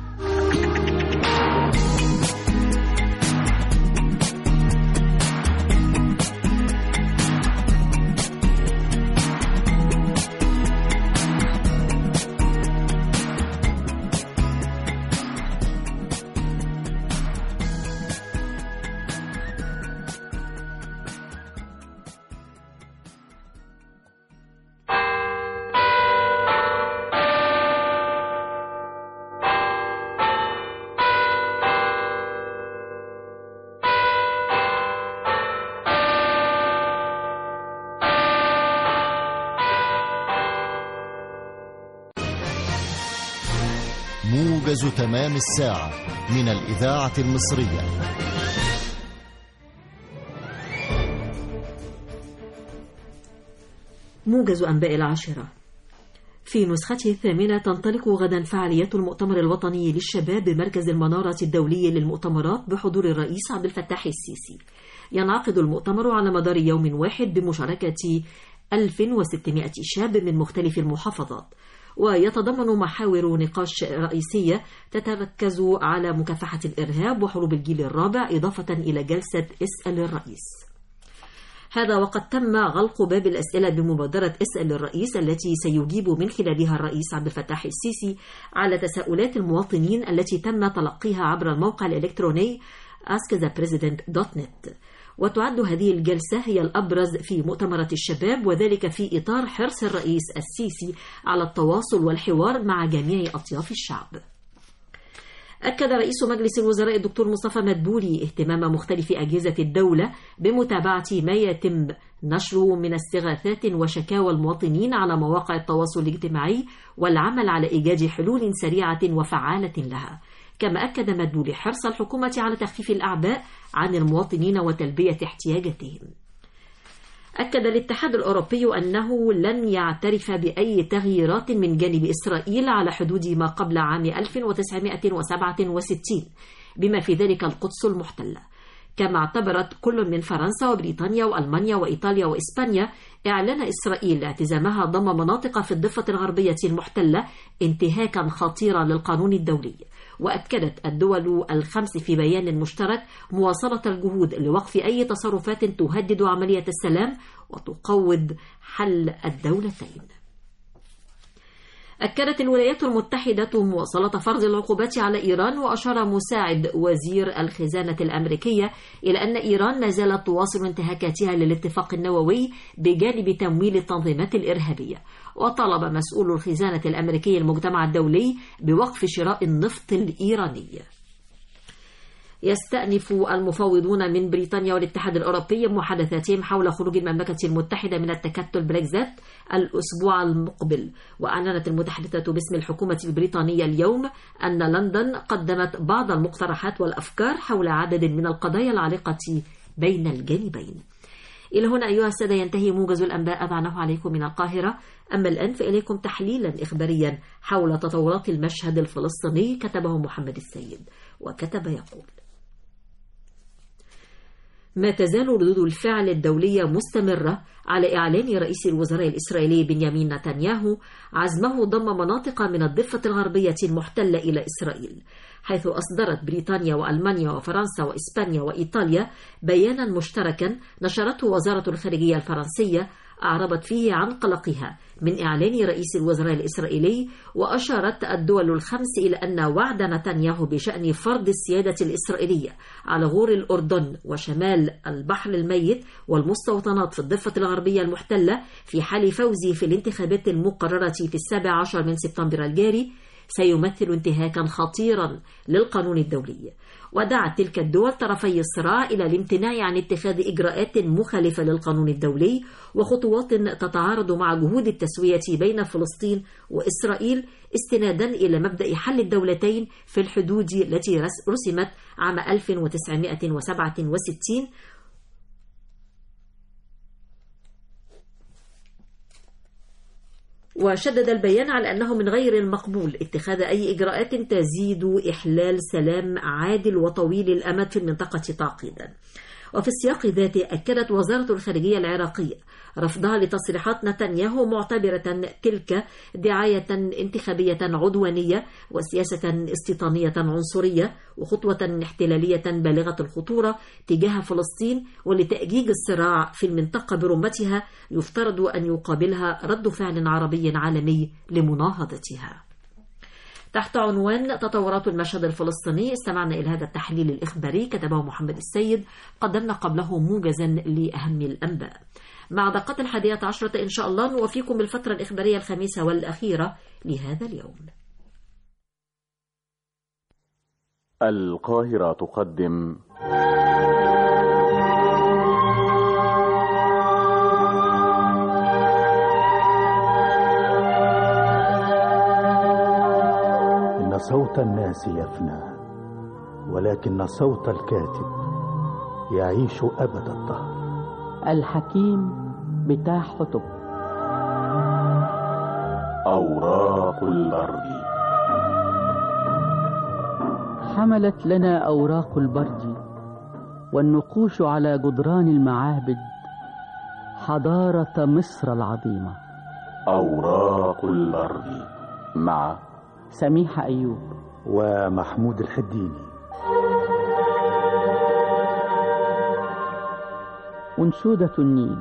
موجز تمام الساعة من الإذاعة المصرية موجز أنباء العاشرة في نسخته الثامنة تنطلق غدا فعاليات المؤتمر الوطني للشباب بمركز المنارة الدولي للمؤتمرات بحضور الرئيس عبد الفتاح السيسي ينعقد المؤتمر على مدار يوم واحد بمشاركة 1600 شاب من مختلف المحافظات ويتضمن محاور نقاش رئيسية تتركز على مكافحة الإرهاب وحروب الجيل الرابع إضافة إلى جلسة اسأل الرئيس هذا وقد تم غلق باب الأسئلة بمبادرة اسأل الرئيس التي سيجيب من خلالها الرئيس عبد الفتاح السيسي على تساؤلات المواطنين التي تم تلقيها عبر الموقع الإلكتروني askthepresident.net وتعد هذه الجلسة هي الأبرز في مؤتمرات الشباب وذلك في إطار حرص الرئيس السيسي على التواصل والحوار مع جميع أطياف الشعب أكد رئيس مجلس الوزراء الدكتور مصطفى مدبولي اهتمام مختلف أجهزة الدولة بمتابعة ما يتم نشره من استغاثات وشكاوى المواطنين على مواقع التواصل الاجتماعي والعمل على إيجاد حلول سريعة وفعالة لها كما أكد مدبولي حرص الحكومة على تخفيف الأعباء عن المواطنين وتلبية احتياجاتهم أكد الاتحاد الأوروبي أنه لن يعترف بأي تغييرات من جانب إسرائيل على حدود ما قبل عام 1967 بما في ذلك القدس المحتلة كما اعتبرت كل من فرنسا وبريطانيا وألمانيا وإيطاليا وإسبانيا إعلان إسرائيل اعتزامها ضم مناطق في الضفة الغربية المحتلة انتهاكا خطيرا للقانون الدولي وأكدت الدول الخمس في بيان مشترك مواصلة الجهود لوقف أي تصرفات تهدد عملية السلام وتقوض حل الدولتين أكدت الولايات المتحدة مواصلة فرض العقوبات على إيران وأشار مساعد وزير الخزانة الأمريكية إلى أن إيران ما زالت تواصل انتهاكاتها للاتفاق النووي بجانب تمويل التنظيمات الإرهابية وطلب مسؤول الخزانة الأمريكي المجتمع الدولي بوقف شراء النفط الإيراني يستأنف المفوضون من بريطانيا والاتحاد الأوروبي محادثاتهم حول خروج المملكة المتحدة من التكتل بريكزيت الأسبوع المقبل وأعلنت المتحدثة باسم الحكومة البريطانية اليوم أن لندن قدمت بعض المقترحات والأفكار حول عدد من القضايا العالقة بين الجانبين إلى هنا أيها السادة ينتهي موجز الأنباء أضعناه عليكم من القاهرة أما الآن فإليكم تحليلا إخباريا حول تطورات المشهد الفلسطيني كتبه محمد السيد وكتب يقول ما تزال ردود الفعل الدولية مستمرة على إعلان رئيس الوزراء الإسرائيلي بنيامين نتنياهو عزمه ضم مناطق من الضفة الغربية المحتلة إلى إسرائيل حيث أصدرت بريطانيا وألمانيا وفرنسا وإسبانيا وإيطاليا بيانا مشتركا نشرته وزارة الخارجية الفرنسية أعربت فيه عن قلقها من إعلان رئيس الوزراء الإسرائيلي وأشارت الدول الخمس إلى أن وعد نتنياهو بشأن فرض السيادة الإسرائيلية على غور الأردن وشمال البحر الميت والمستوطنات في الضفة الغربية المحتلة في حال فوزه في الانتخابات المقررة في السابع عشر من سبتمبر الجاري سيمثل انتهاكا خطيرا للقانون الدولي ودعت تلك الدول طرفي الصراع إلى الامتناع عن اتخاذ إجراءات مخالفة للقانون الدولي وخطوات تتعارض مع جهود التسوية بين فلسطين وإسرائيل استنادا إلى مبدأ حل الدولتين في الحدود التي رسمت عام 1967 وشدد البيان على أنه من غير المقبول اتخاذ أي إجراءات تزيد إحلال سلام عادل وطويل الأمد في المنطقة تعقيدا وفي السياق ذاته أكدت وزارة الخارجية العراقية رفضها لتصريحات نتنياهو معتبرة تلك دعاية انتخابية عدوانية وسياسة استيطانية عنصرية وخطوة احتلالية بالغة الخطورة تجاه فلسطين ولتأجيج الصراع في المنطقة برمتها يفترض أن يقابلها رد فعل عربي عالمي لمناهضتها. تحت عنوان تطورات المشهد الفلسطيني استمعنا إلى هذا التحليل الإخباري كتبه محمد السيد قدمنا قبله موجزا لأهم الأنباء مع دقة الحادية عشرة إن شاء الله نوفيكم الفترة الإخبارية الخامسة والأخيرة لهذا اليوم القاهرة تقدم إن صوت الناس يفنى ولكن صوت الكاتب يعيش أبد الدهر الحكيم بتاع حطب أوراق البرد حملت لنا أوراق البرد والنقوش على جدران المعابد حضارة مصر العظيمة أوراق البرد مع سميحة أيوب ومحمود الحديني أنشودة النيل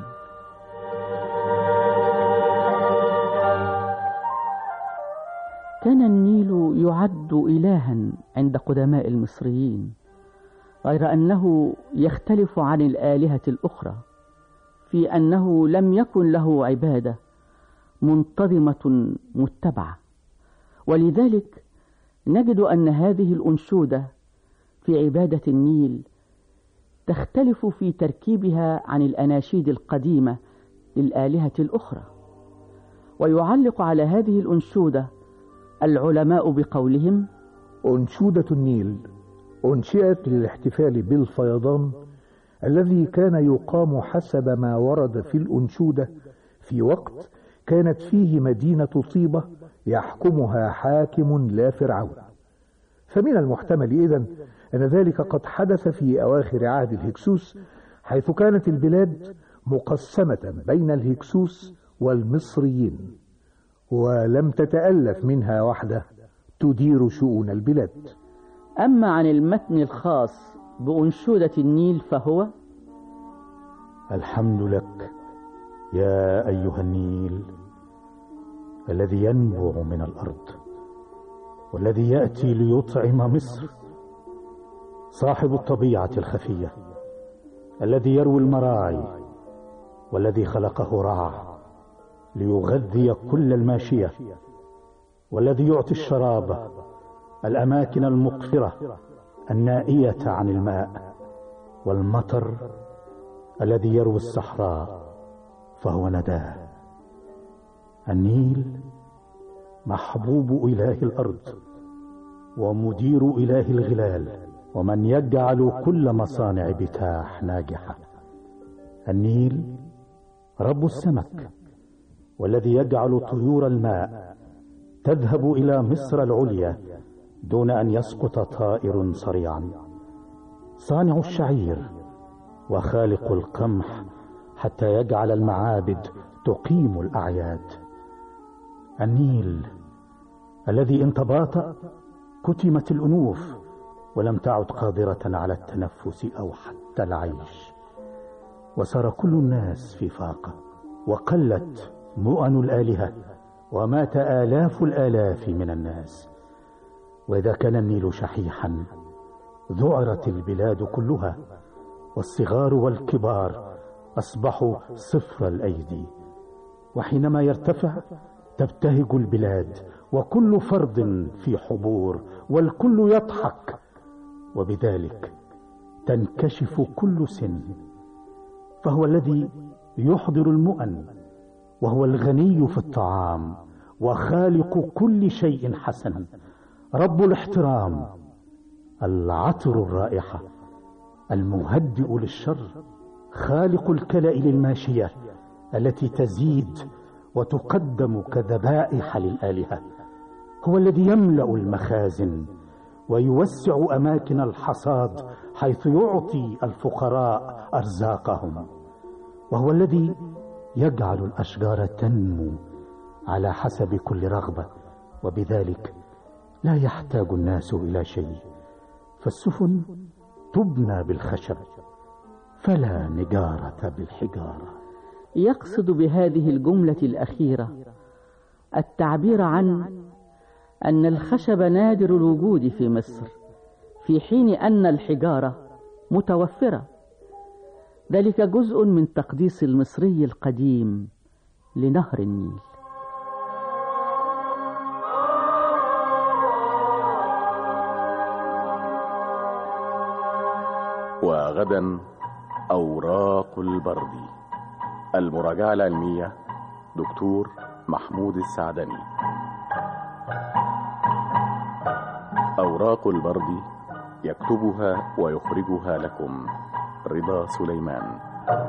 كان النيل يعد إلها عند قدماء المصريين غير أنه يختلف عن الآلهة الأخرى في أنه لم يكن له عبادة منتظمة متبعة ولذلك نجد أن هذه الأنشودة في عبادة النيل تختلف في تركيبها عن الأناشيد القديمة للآلهة الأخرى ويعلق على هذه الأنشودة العلماء بقولهم أنشودة النيل أنشئت للاحتفال بالفيضان الذي كان يقام حسب ما ورد في الأنشودة في وقت كانت فيه مدينة طيبة يحكمها حاكم لا فرعون فمن المحتمل إذن أن ذلك قد حدث في أواخر عهد الهكسوس حيث كانت البلاد مقسمة بين الهكسوس والمصريين ولم تتألف منها وحدة تدير شؤون البلاد أما عن المتن الخاص بأنشودة النيل فهو الحمد لك يا أيها النيل الذي ينبع من الأرض والذي يأتي ليطعم مصر صاحب الطبيعة الخفية الذي يروي المراعي والذي خلقه رعى ليغذي كل الماشية والذي يعطي الشراب الأماكن المقفرة النائية عن الماء والمطر الذي يروي الصحراء فهو نداه النيل محبوب إله الأرض ومدير إله الغلال ومن يجعل كل مصانع بتاح ناجحة النيل رب السمك والذي يجعل طيور الماء تذهب إلى مصر العليا دون أن يسقط طائر صريعا صانع الشعير وخالق القمح حتى يجعل المعابد تقيم الأعياد النيل الذي إن تباطأ كتمت الأنوف ولم تعد قادرة على التنفس أو حتى العيش وسار كل الناس في فاقة وقلت مؤن الآلهة ومات آلاف الآلاف من الناس وإذا كان النيل شحيحا ذعرت البلاد كلها والصغار والكبار أصبحوا صفر الأيدي وحينما يرتفع تبتهج البلاد وكل فرد في حبور والكل يضحك وبذلك تنكشف كل سن فهو الذي يحضر المؤن وهو الغني في الطعام وخالق كل شيء حسن رب الاحترام العطر الرائحة المهدئ للشر خالق الكلائل الماشية التي تزيد وتقدم كذبائح للآلهة هو الذي يملأ المخازن ويوسع أماكن الحصاد حيث يعطي الفقراء أرزاقهم وهو الذي يجعل الأشجار تنمو على حسب كل رغبة وبذلك لا يحتاج الناس إلى شيء فالسفن تبنى بالخشب فلا نجارة بالحجارة يقصد بهذه الجملة الأخيرة التعبير عن أن الخشب نادر الوجود في مصر في حين أن الحجارة متوفرة ذلك جزء من تقديس المصري القديم لنهر النيل وغدا أوراق البرد المراجعة العلمية دكتور محمود السعدني أوراق البرد يكتبها ويخرجها لكم رضا سليمان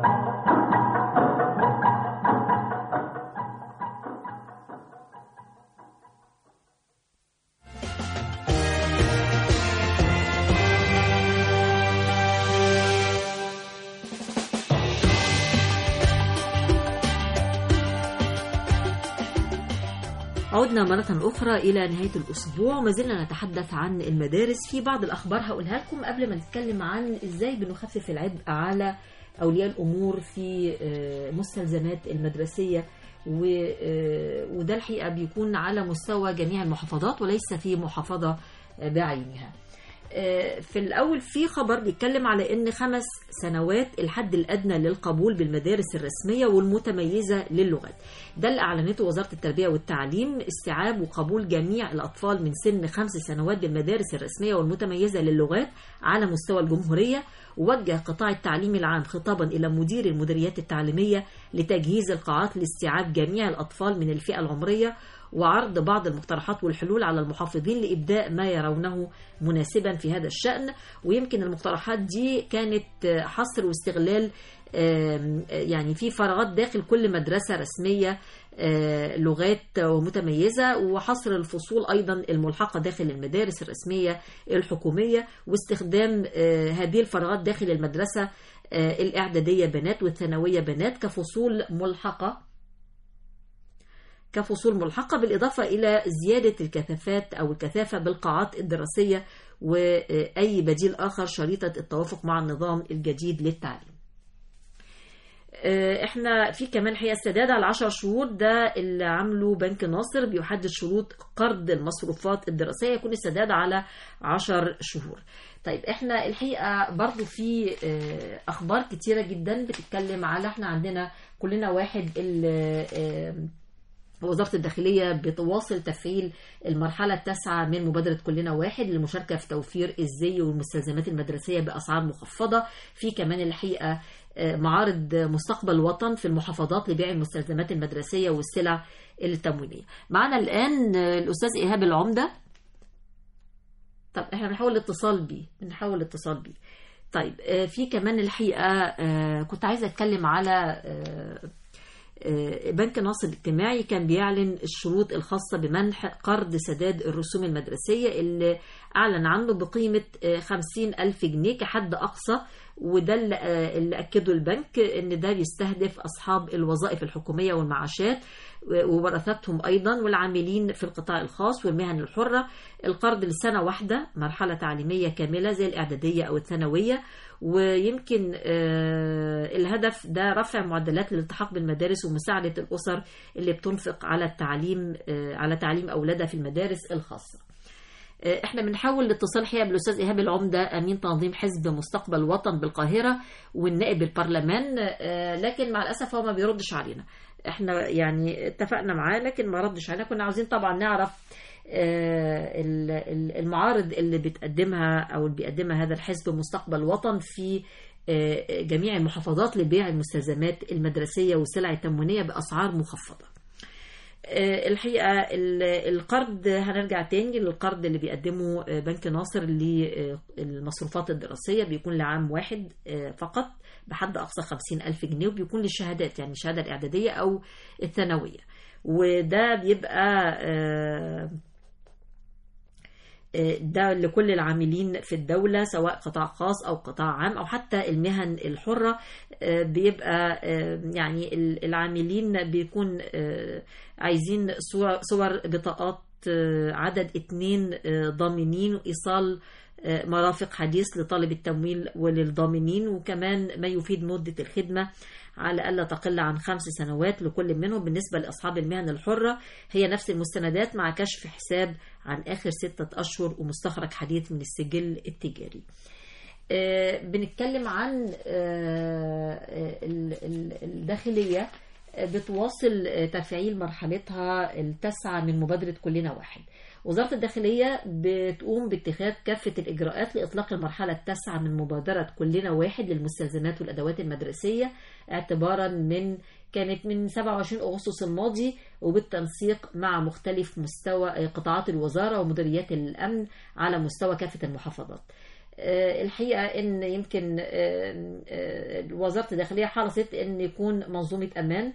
عدنا مرة أخرى إلى نهاية الأسبوع وما زلنا نتحدث عن المدارس في بعض الأخبار هقولها لكم قبل ما نتكلم عن إزاي بنخفف العبء على أولياء الأمور في آه، مستلزمات المدرسية و- آه، وده الحقيقة بيكون على مستوى جميع المحافظات وليس في محافظة آه، بعينها آه، في الأول في خبر بيتكلم على أن خمس سنوات الحد الأدنى للقبول بالمدارس الرسمية والمتميزة للغات ده اللي أعلنته وزارة التربية والتعليم استيعاب وقبول جميع الأطفال من سن خمس سنوات بالمدارس الرسمية والمتميزة للغات على مستوى الجمهورية ووجه قطاع التعليم العام خطابا إلى مدير المديريات التعليمية لتجهيز القاعات لاستيعاب جميع الأطفال من الفئة العمرية وعرض بعض المقترحات والحلول على المحافظين لإبداء ما يرونه مناسبا في هذا الشأن ويمكن المقترحات دي كانت حصر واستغلال آم، يعني في فراغات داخل كل مدرسة رسمية آه، لغات ومتميزة وحصر الفصول أيضا الملحقة داخل المدارس الرسمية الحكومية واستخدام آه، هذه الفراغات داخل المدرسة آه، الإعدادية بنات والثانوية بنات كفصول ملحقة كفصول ملحقة بالإضافة إلى زيادة الكثافات أو الكثافة بالقاعات الدراسية وأي بديل آخر شريطة التوافق مع النظام الجديد للتعليم آه، احنا في كمان حقيقه السداد على 10 شهور ده اللي عامله بنك ناصر بيحدد شروط قرض المصروفات الدراسيه يكون السداد على 10 شهور طيب احنا الحقيقه برضو في آه، اخبار كتيره جدا بتتكلم على احنا عندنا كلنا واحد ال- آه، وزارة الداخلية بتواصل تفعيل المرحلة التاسعة من مبادرة كلنا واحد للمشاركة في توفير الزي والمستلزمات المدرسية بأسعار مخفضة في كمان الحقيقة آه، معارض مستقبل الوطن في المحافظات لبيع المستلزمات المدرسية والسلع التموينية معنا الآن آه، الأستاذ إيهاب العمدة طب احنا بنحاول الاتصال بيه بنحاول الاتصال بيه طيب آه، في كمان الحقيقة آه، كنت عايزة أتكلم على آه، آه، بنك ناصر الاجتماعي كان بيعلن الشروط الخاصة بمنح قرض سداد الرسوم المدرسية اللي أعلن عنه بقيمة آه، خمسين ألف جنيه كحد أقصى وده اللي آه، اللي أكده البنك إن ده بيستهدف أصحاب الوظائف الحكومية والمعاشات وورثتهم أيضا والعاملين في القطاع الخاص والمهن الحرة القرض لسنة واحدة مرحلة تعليمية كاملة زي الإعدادية أو الثانوية ويمكن آه، الهدف ده رفع معدلات الالتحاق بالمدارس ومساعدة الأسر اللي بتنفق على التعليم آه، على تعليم أولادها في المدارس الخاصة آه، احنا بنحاول الاتصال حقيقه بالاستاذ ايهاب العمده امين تنظيم حزب مستقبل وطن بالقاهره والنائب البرلمان آه، لكن مع الاسف هو ما بيردش علينا احنا يعني اتفقنا معاه لكن ما ردش علينا كنا عاوزين طبعا نعرف آه، ال- ال- المعارض اللي بتقدمها او اللي بيقدمها هذا الحزب مستقبل وطن في آه، جميع المحافظات لبيع المستلزمات المدرسيه والسلع التموينيه باسعار مخفضه آه، الحقيقة ال- القرض هنرجع تاني للقرض اللي بيقدمه آه، بنك ناصر للمصروفات الدراسية بيكون لعام واحد آه، فقط بحد أقصى خمسين ألف جنيه وبيكون للشهادات يعني الشهادة الإعدادية أو الثانوية وده بيبقى آه، آه، ده لكل العاملين في الدولة سواء قطاع خاص أو قطاع عام أو حتى المهن الحرة آه، بيبقى آه، يعني ال- العاملين بيكون آه، عايزين صور صور بطاقات آه، عدد اتنين آه، ضامنين وإيصال آه، مرافق حديث لطالب التمويل وللضامنين وكمان ما يفيد مدة الخدمة على ألا تقل عن خمس سنوات لكل منهم بالنسبة لأصحاب المهن الحرة هي نفس المستندات مع كشف حساب عن آخر ستة أشهر ومستخرج حديث من السجل التجاري آه، بنتكلم عن آه، آه، ال- ال- الداخلية آه، بتواصل آه، تفعيل مرحلتها التاسعة من مبادرة كلنا واحد وزارة الداخلية بتقوم باتخاذ كافة الإجراءات لإطلاق المرحلة التاسعة من مبادرة كلنا واحد للمستلزمات والأدوات المدرسية اعتبارا من كانت من 27 أغسطس الماضي وبالتنسيق مع مختلف مستوى آه، قطاعات الوزارة ومديريات الأمن على مستوى كافة المحافظات آه، الحقيقة إن يمكن آه، آه، وزارة الداخلية حرصت إن يكون منظومة أمان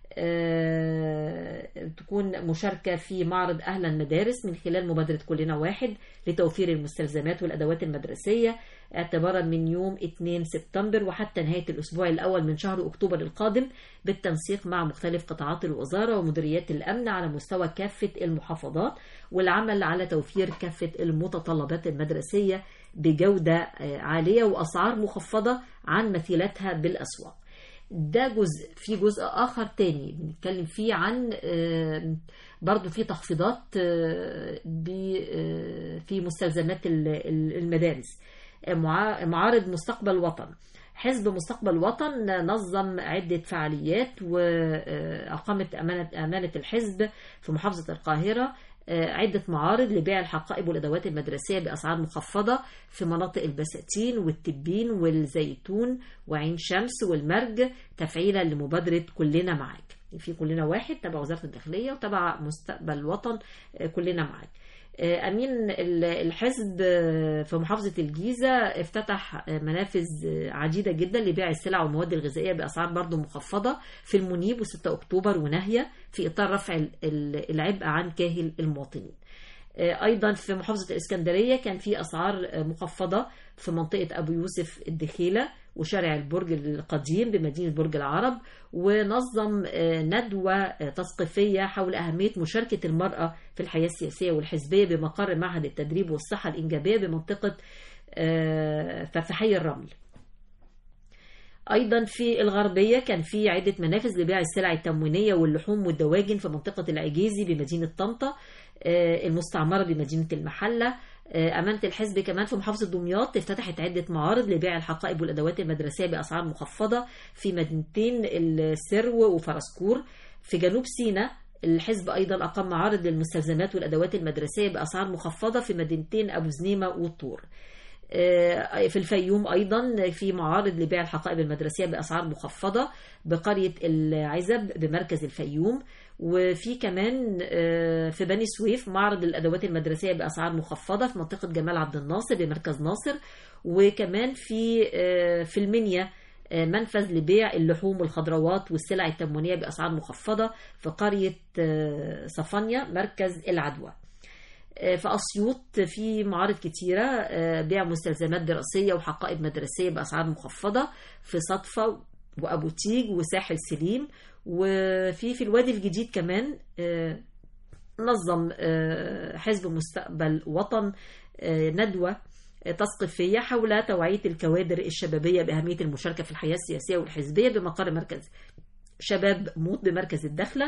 آه، تكون مشاركة في معرض أهلا مدارس من خلال مبادرة كلنا واحد لتوفير المستلزمات والأدوات المدرسية اعتبارا من يوم 2 سبتمبر وحتى نهاية الأسبوع الأول من شهر أكتوبر القادم بالتنسيق مع مختلف قطاعات الوزارة ومديريات الأمن على مستوى كافة المحافظات والعمل على توفير كافة المتطلبات المدرسية بجودة آه، عالية وأسعار مخفضة عن مثيلاتها بالأسواق ده جزء في جزء آخر تاني بنتكلم فيه عن آه، برضو في تخفيضات آه، ب- آه، في مستلزمات ال- ال- المدارس آه، معا- معارض مستقبل وطن حزب مستقبل وطن نظم عدة فعاليات وأقامت أمانة, أمانة الحزب في محافظة القاهرة آه، عدة معارض لبيع الحقائب والأدوات المدرسية بأسعار مخفضة في مناطق البساتين والتبين والزيتون وعين شمس والمرج تفعيلا لمبادرة كلنا معاك في كلنا واحد تبع وزارة الداخلية وتبع مستقبل وطن آه، كلنا معاك آه، أمين ال- الحزب آه، في محافظة الجيزة افتتح آه، منافذ آه، عديدة جدا لبيع السلع والمواد الغذائية بأسعار برضو مخفضة في المنيب و6 أكتوبر وناهية في إطار رفع ال- ال- العبء عن كاهل المواطنين آه، أيضا في محافظة الإسكندرية كان في أسعار آه، مخفضة في منطقة أبو يوسف الدخيلة وشارع البرج القديم بمدينة برج العرب ونظم آه، ندوة آه، تثقيفية حول أهمية مشاركة المرأة في الحياة السياسية والحزبية بمقر معهد التدريب والصحة الإنجابية بمنطقة آه، فتحي الرمل أيضا في الغربية كان في عدة منافذ لبيع السلع التموينية واللحوم والدواجن في منطقة العجيزي بمدينة طنطا آه، المستعمرة بمدينة المحلة آه، أمانة الحزب كمان في محافظة دمياط افتتحت عدة معارض لبيع الحقائب والأدوات المدرسية بأسعار مخفضة في مدينتين السرو وفرسكور في جنوب سيناء الحزب أيضا أقام معارض للمستلزمات والأدوات المدرسية بأسعار مخفضة في مدينتين أبو زنيمة والطور آه، في الفيوم أيضا في معارض لبيع الحقائب المدرسية بأسعار مخفضة بقرية العزب بمركز الفيوم وفي كمان آه، في بني سويف معرض الأدوات المدرسية بأسعار مخفضة في منطقة جمال عبد الناصر بمركز ناصر وكمان في آه، في المنيا آه، منفذ لبيع اللحوم والخضروات والسلع التموينية بأسعار مخفضة في قرية آه، صفانيا مركز العدوى آه، في أسيوط في معارض كتيرة آه، بيع مستلزمات دراسية وحقائب مدرسية بأسعار مخفضة في صدفة وأبو تيج وساحل سليم وفي في الوادي الجديد كمان آه، نظم آه، حزب مستقبل وطن آه، ندوة آه، تثقيفية حول توعية الكوادر الشبابية بأهمية المشاركة في الحياة السياسية والحزبية بمقر مركز شباب موت بمركز الدخلة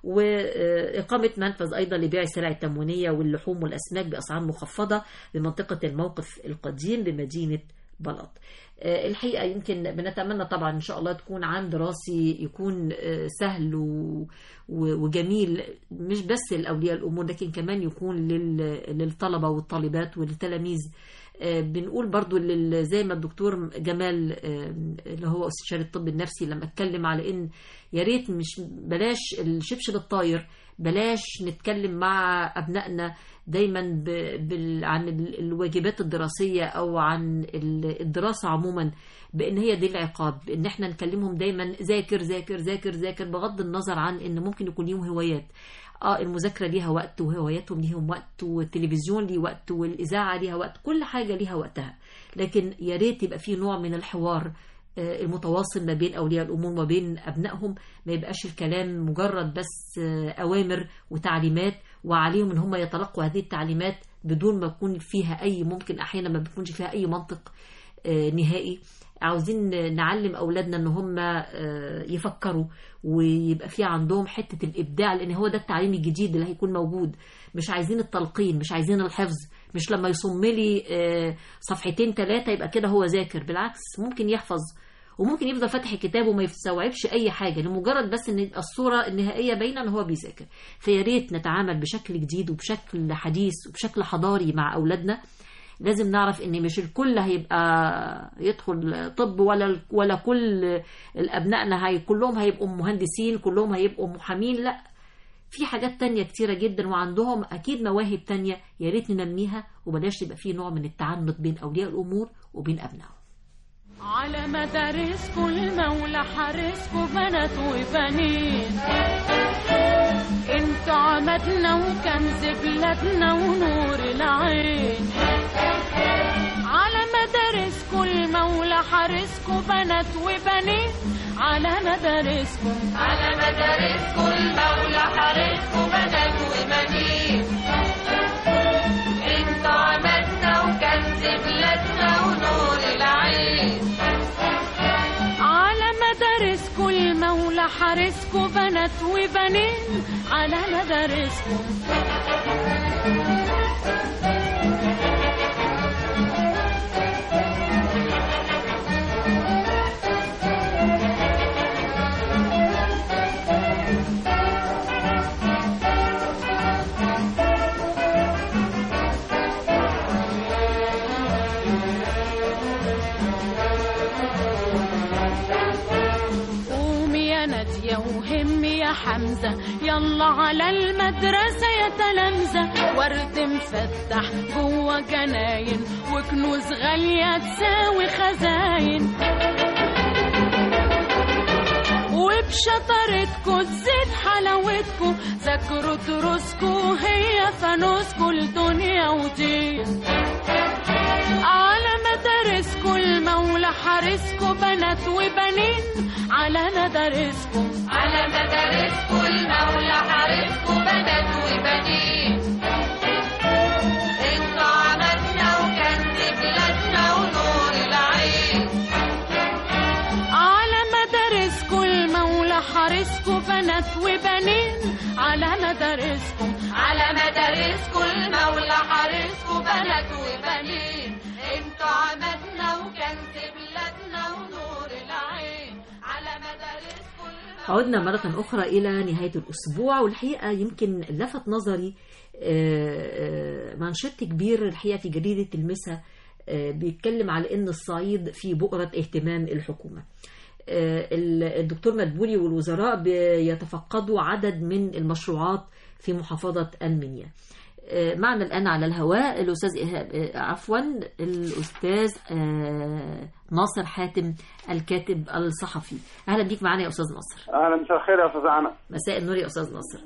وإقامة منفذ أيضا لبيع السلع التموينية واللحوم والأسماك بأسعار مخفضة بمنطقة الموقف القديم بمدينة بلط آه، الحقيقة يمكن بنتمنى طبعا إن شاء الله تكون عام دراسي يكون آه، سهل و- و- وجميل مش بس لأولياء الأمور لكن كمان يكون لل- للطلبة والطالبات والتلاميذ آه، بنقول برضو لل- زي ما الدكتور جمال آه، اللي هو استشاري الطب النفسي لما اتكلم على ان يا ريت مش بلاش الشبشب الطاير بلاش نتكلم مع ابنائنا دايما ب... بال... عن ال- الواجبات الدراسيه او عن ال- الدراسه عموما بان هي دي العقاب ان احنا نكلمهم دايما ذاكر ذاكر ذاكر ذاكر بغض النظر عن ان ممكن يكون ليهم هوايات اه المذاكره ليها وقت وهواياتهم ليهم وقت والتلفزيون ليه وقت والاذاعه ليها وقت كل حاجه ليها وقتها لكن يا ريت يبقى في نوع من الحوار آه، المتواصل ما بين اولياء الامور وما بين ابنائهم ما يبقاش الكلام مجرد بس آه، اوامر وتعليمات وعليهم ان هم يتلقوا هذه التعليمات بدون ما يكون فيها اي ممكن احيانا ما بيكونش فيها اي منطق آه، نهائي عاوزين نعلم اولادنا ان هم آه، يفكروا ويبقى في عندهم حته الابداع لان هو ده التعليم الجديد اللي هيكون موجود مش عايزين التلقين مش عايزين الحفظ مش لما يصم لي آه، صفحتين ثلاثه يبقى كده هو ذاكر بالعكس ممكن يحفظ وممكن يفضل فاتح الكتاب وما يستوعبش اي حاجه لمجرد بس ان يبقى الصوره النهائيه باينه ان هو بيذاكر فيا ريت نتعامل بشكل جديد وبشكل حديث وبشكل حضاري مع اولادنا لازم نعرف ان مش الكل هيبقى يدخل طب ولا ولا كل الابنائنا هي كلهم هيبقوا مهندسين كلهم هيبقوا محامين لا في حاجات تانية كتيرة جدا وعندهم أكيد مواهب تانية يا ريت ننميها وبلاش يبقى في نوع من التعنت بين أولياء الأمور وبين أبنائهم على مدارسكم المولى حارسكم بنات وبنين انتوا عمدنا وكنز بلادنا ونور العين على مدارسكم المولى حارسكم بنات وبنين على مدارسكم على مدارسكم المولى حارسكم بنات وبنين انتوا عمدنا وكنز بلادنا ونور العين على مدارسكم المولى حارسكم بنات وبنين على مدارسكم قومي يا نادية وهمي يا حمزة يلا على المدرسة يا تلامذة ورد مفتح جوه جناين وكنوز غالية تساوي خزاين وبشطارتكو تزيد حلاوتكو ذاكروا دروسكو هي فانوسكو الدنيا ودين على مدارسكو المولى حارسكو بنات وبنين على مدارسكو على مدارسكم المولى حارسكم بنات وبنين انتوا عمدنا وكنز بلادنا ونور العين على مدارسكو المولى حارسكو بنات وبنين على مدارسكو على مدارسكم المولى حارسكم بنات وبنين انتوا عمدنا وكنز بلادنا ونور العين على مدارسكم عدنا مرة أخرى إلى نهاية الأسبوع والحقيقة يمكن لفت نظري آه، آه، مانشيت كبير الحقيقة في جريدة المسا آه، بيتكلم على أن الصعيد في بؤرة اهتمام الحكومة آه، ال- الدكتور مدبولي والوزراء بيتفقدوا عدد من المشروعات في محافظة المنيا آه، معنا الآن على الهواء الأستاذ إيهاب آه، عفوا الأستاذ آه، ناصر حاتم الكاتب الصحفي أهلا بيك معنا يا أستاذ ناصر اهلا مساء الخير يا استاذ عنا مساء النور يا استاذ ناصر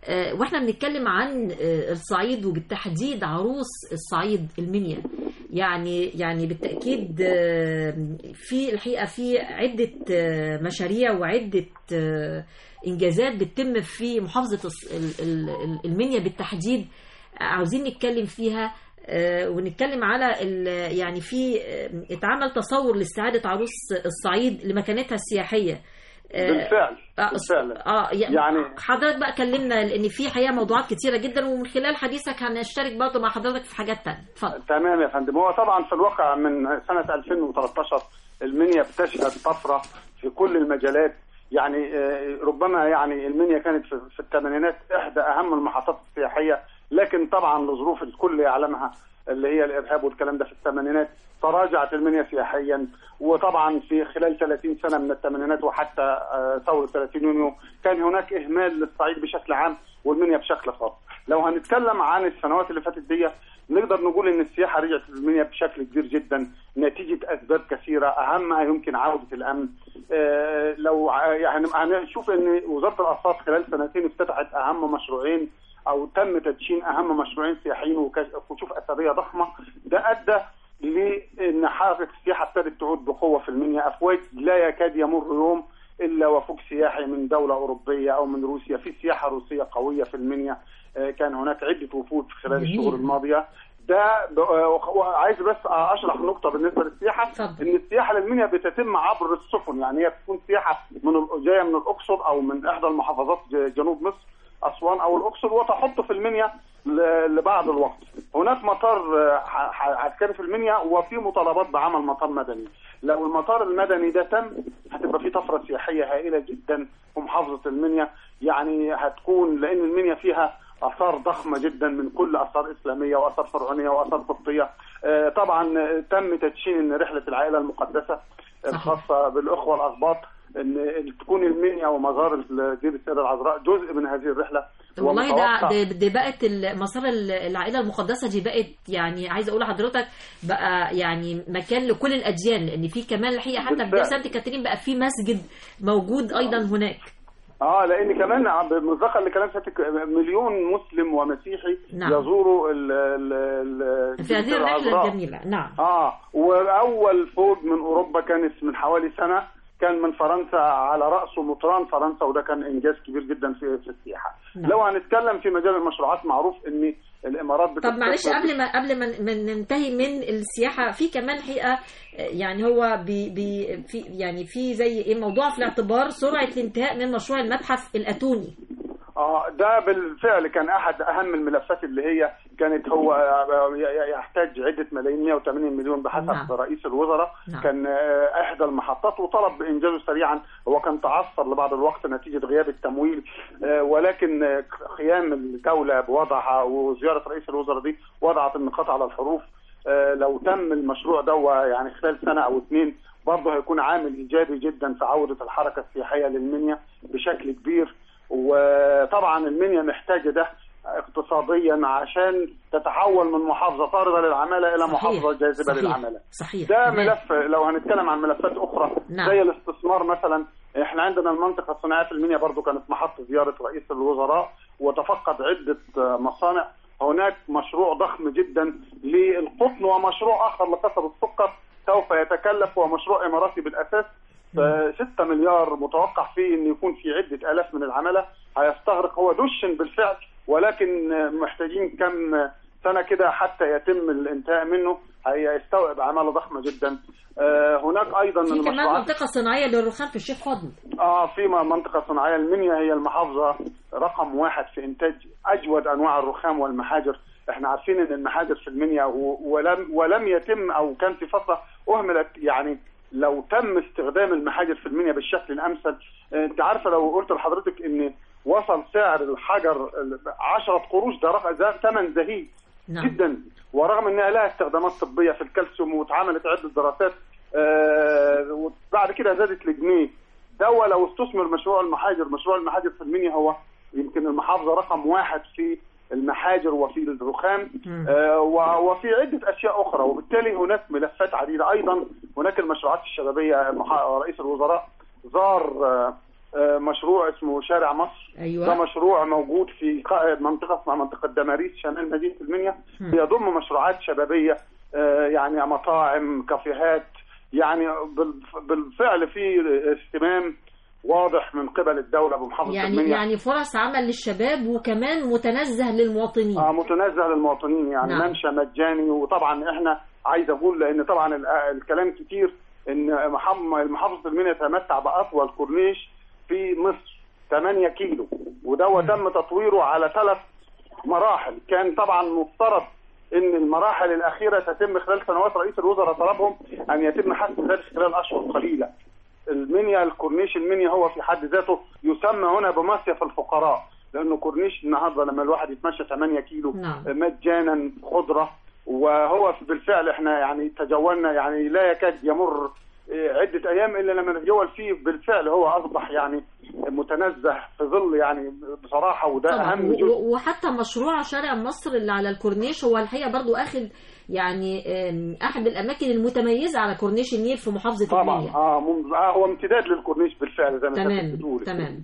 آه، واحنا بنتكلم عن آه، الصعيد وبالتحديد عروس الصعيد المنيا يعني يعني بالتاكيد آه، في الحقيقه في عده آه، مشاريع وعده آه، انجازات بتتم في محافظه الص- ال- ال- المنيا بالتحديد عاوزين نتكلم فيها آه، ونتكلم على ال- يعني في آه، اتعمل تصور لاستعاده عروس الصعيد لمكانتها السياحيه آه، بالفعل آه، بالفعل اه يعني, يعني حضرتك بقى كلمنا لان في حقيقه موضوعات كتيره جدا ومن خلال حديثك هنشترك برضه مع حضرتك في حاجات تانية اتفضل تمام يا فندم هو طبعا في الواقع من سنة 2013 المنيا بتشهد طفرة في كل المجالات يعني آه، ربما يعني المنيا كانت في في الثمانينات إحدى أهم المحطات السياحية لكن طبعا لظروف الكل يعلمها اللي هي الإرهاب والكلام ده في الثمانينات تراجعت المنيا سياحيا وطبعا في خلال 30 سنة من الثمانينات وحتى آه، ثورة 30 يونيو كان هناك إهمال للصعيد بشكل عام والمنيا بشكل خاص لو هنتكلم عن السنوات اللي فاتت دي نقدر نقول ان السياحه رجعت للمنيا بشكل كبير جدا نتيجه اسباب كثيره اهمها يمكن عوده الامن آه، لو ع- يعني هنشوف ان وزاره الاثار خلال سنتين افتتحت اهم مشروعين او تم تدشين اهم مشروعين سياحيين وكش- وكشوف اثريه ضخمه ده ادى لان حركه السياحه ابتدت تعود بقوه في المنيا افواج لا يكاد يمر يوم الا وفوق سياحي من دوله اوروبيه او من روسيا في سياحه روسيه قويه في المنيا آه، كان هناك عده وفود في خلال جميل. الشهور الماضيه ده ب- آه، وعايز بس اشرح نقطه بالنسبه للسياحه ان السياحه للمنيا بتتم عبر السفن يعني هي بتكون سياحه من ال- جايه من الاقصر او من احدى المحافظات ج- جنوب مصر اسوان او الاقصر وتحط في المنيا ل- لبعض الوقت هناك مطار آه، ح- ح- عسكري في المنيا وفي مطالبات بعمل مطار مدني لو المطار المدني ده تم هتبقى في طفره سياحيه هائله جدا في محافظه المنيا يعني هتكون لان المنيا فيها اثار ضخمه جدا من كل اثار اسلاميه واثار فرعونيه واثار قبطيه آه، طبعا آه، تم تدشين رحله العائله المقدسه الخاصه بالاخوه الاسباط ان إن تكون المنيا ومزار دير السيده العذراء جزء من هذه الرحله والله ده ومتوقع- ده- دي بقت ال- مسار ال- العائله المقدسه دي بقت يعني عايزه اقول لحضرتك بقى يعني مكان لكل الاديان لان في كمان الحقيقه حتى في دير بالفعل. سانت كاترين بقى في مسجد موجود ايضا هناك اه لان كمان بالمصداقه لكلام سيادتك مليون مسلم ومسيحي نعم. يزوروا ال ال ال في هذه الرحله الجميله نعم اه واول فوج من اوروبا كانت من حوالي سنه كان من فرنسا على راسه مطران فرنسا وده كان انجاز كبير جدا في في السياحه نعم. لو هنتكلم في مجال المشروعات معروف ان الامارات طب معلش بتستثمر- قبل ما قبل ما ما ننتهي من السياحه في كمان حقيقه يعني هو بي بي في يعني في زي ايه موضوع في الاعتبار سرعه الانتهاء من مشروع المتحف الاتوني اه ده بالفعل كان احد اهم الملفات اللي هي كانت هو يحتاج عده ملايين 180 مليون بحسب نعم. رئيس الوزراء نعم. كان آه، احدى المحطات وطلب بانجازه سريعا هو كان تعثر لبعض الوقت نتيجه غياب التمويل آه، ولكن آه، قيام الدوله بوضعها وزياره رئيس الوزراء دي وضعت النقاط على الحروف آه، لو تم المشروع ده يعني خلال سنه او اثنين برضه هيكون عامل ايجابي جدا في عوده الحركه السياحيه للمنيا بشكل كبير وطبعا المنيا محتاجه ده اقتصاديا عشان تتحول من محافظه طارده للعماله الى صحيح. محافظه جاذبه صحيح. للعماله صحيح ده تمام. ملف لو هنتكلم عن ملفات اخرى نعم. زي الاستثمار مثلا احنا عندنا المنطقه الصناعيه في المنيا برضو كانت محط زياره رئيس الوزراء وتفقد عده آه، مصانع هناك مشروع ضخم جدا للقطن ومشروع اخر لقصب السكر سوف يتكلف هو مشروع اماراتي بالاساس 6 مليار متوقع فيه ان يكون في عده الاف من العماله هيستغرق هو دشن بالفعل ولكن آه، محتاجين كم آه، سنه كده حتى يتم الانتهاء منه هيستوعب عماله ضخمه جدا آه، هناك ايضا من في كمان المشروعات منطقه صناعيه للرخام في الشيخ فضل اه في منطقه صناعيه المنيا هي المحافظه رقم واحد في انتاج اجود انواع الرخام والمحاجر احنا عارفين ان المحاجر في المنيا و- ولم ولم يتم او كان في فتره اهملت يعني لو تم استخدام المحاجر في المنيا بالشكل الامثل آه، انت عارفه لو قلت لحضرتك ان وصل سعر الحجر 10 قروش ده رقم ده ثمن زهيد نعم. جدا ورغم انها لها استخدامات طبيه في الكالسيوم واتعملت عده دراسات آه، وبعد كده زادت لجنيه ده لو استثمر مشروع المحاجر مشروع المحاجر في المنيا هو يمكن المحافظه رقم واحد في المحاجر وفي الرخام آه، و- وفي عده اشياء اخرى وبالتالي هناك ملفات عديده ايضا هناك المشروعات الشبابيه مح- رئيس الوزراء زار آه، آه، مشروع اسمه شارع مصر أيوة. ده مشروع موجود في قا- منطقه اسمها منطقه دماريس شمال مدينه المنيا مم. بيضم مشروعات شبابيه آه، يعني مطاعم كافيهات يعني بال- بالفعل في اهتمام واضح من قبل الدوله بمحافظه يعني المنيا يعني فرص عمل للشباب وكمان متنزه للمواطنين اه متنزه للمواطنين يعني نعم. نعم. ممشى مجاني وطبعا احنا عايز اقول لان طبعا ال- الكلام كتير ان محم- محافظه المنيا تتمتع باطول كورنيش في مصر 8 كيلو وده تم تطويره على ثلاث مراحل كان طبعا مفترض ان المراحل الاخيره تتم خلال سنوات رئيس الوزراء طلبهم ان يتم حسم ذلك خلال اشهر قليله المنيا الكورنيش المنيا هو في حد ذاته يسمى هنا بمصيف الفقراء لانه كورنيش النهارده لما الواحد يتمشى 8 كيلو نعم. مجانا خضره وهو بالفعل احنا يعني تجولنا يعني لا يكاد يمر آه، عده ايام الا لما نتجول فيه بالفعل هو اصبح يعني متنزه في ظل يعني بصراحه وده طبعا اهم و- جزء و- وحتى مشروع شارع مصر اللي على الكورنيش هو الحقيقه برضو اخد يعني آم، احد الاماكن المتميزه على كورنيش النيل في محافظه طبعا المنيا اه, مم- آه هو امتداد للكورنيش بالفعل زي ما تمام انت بتقول تمام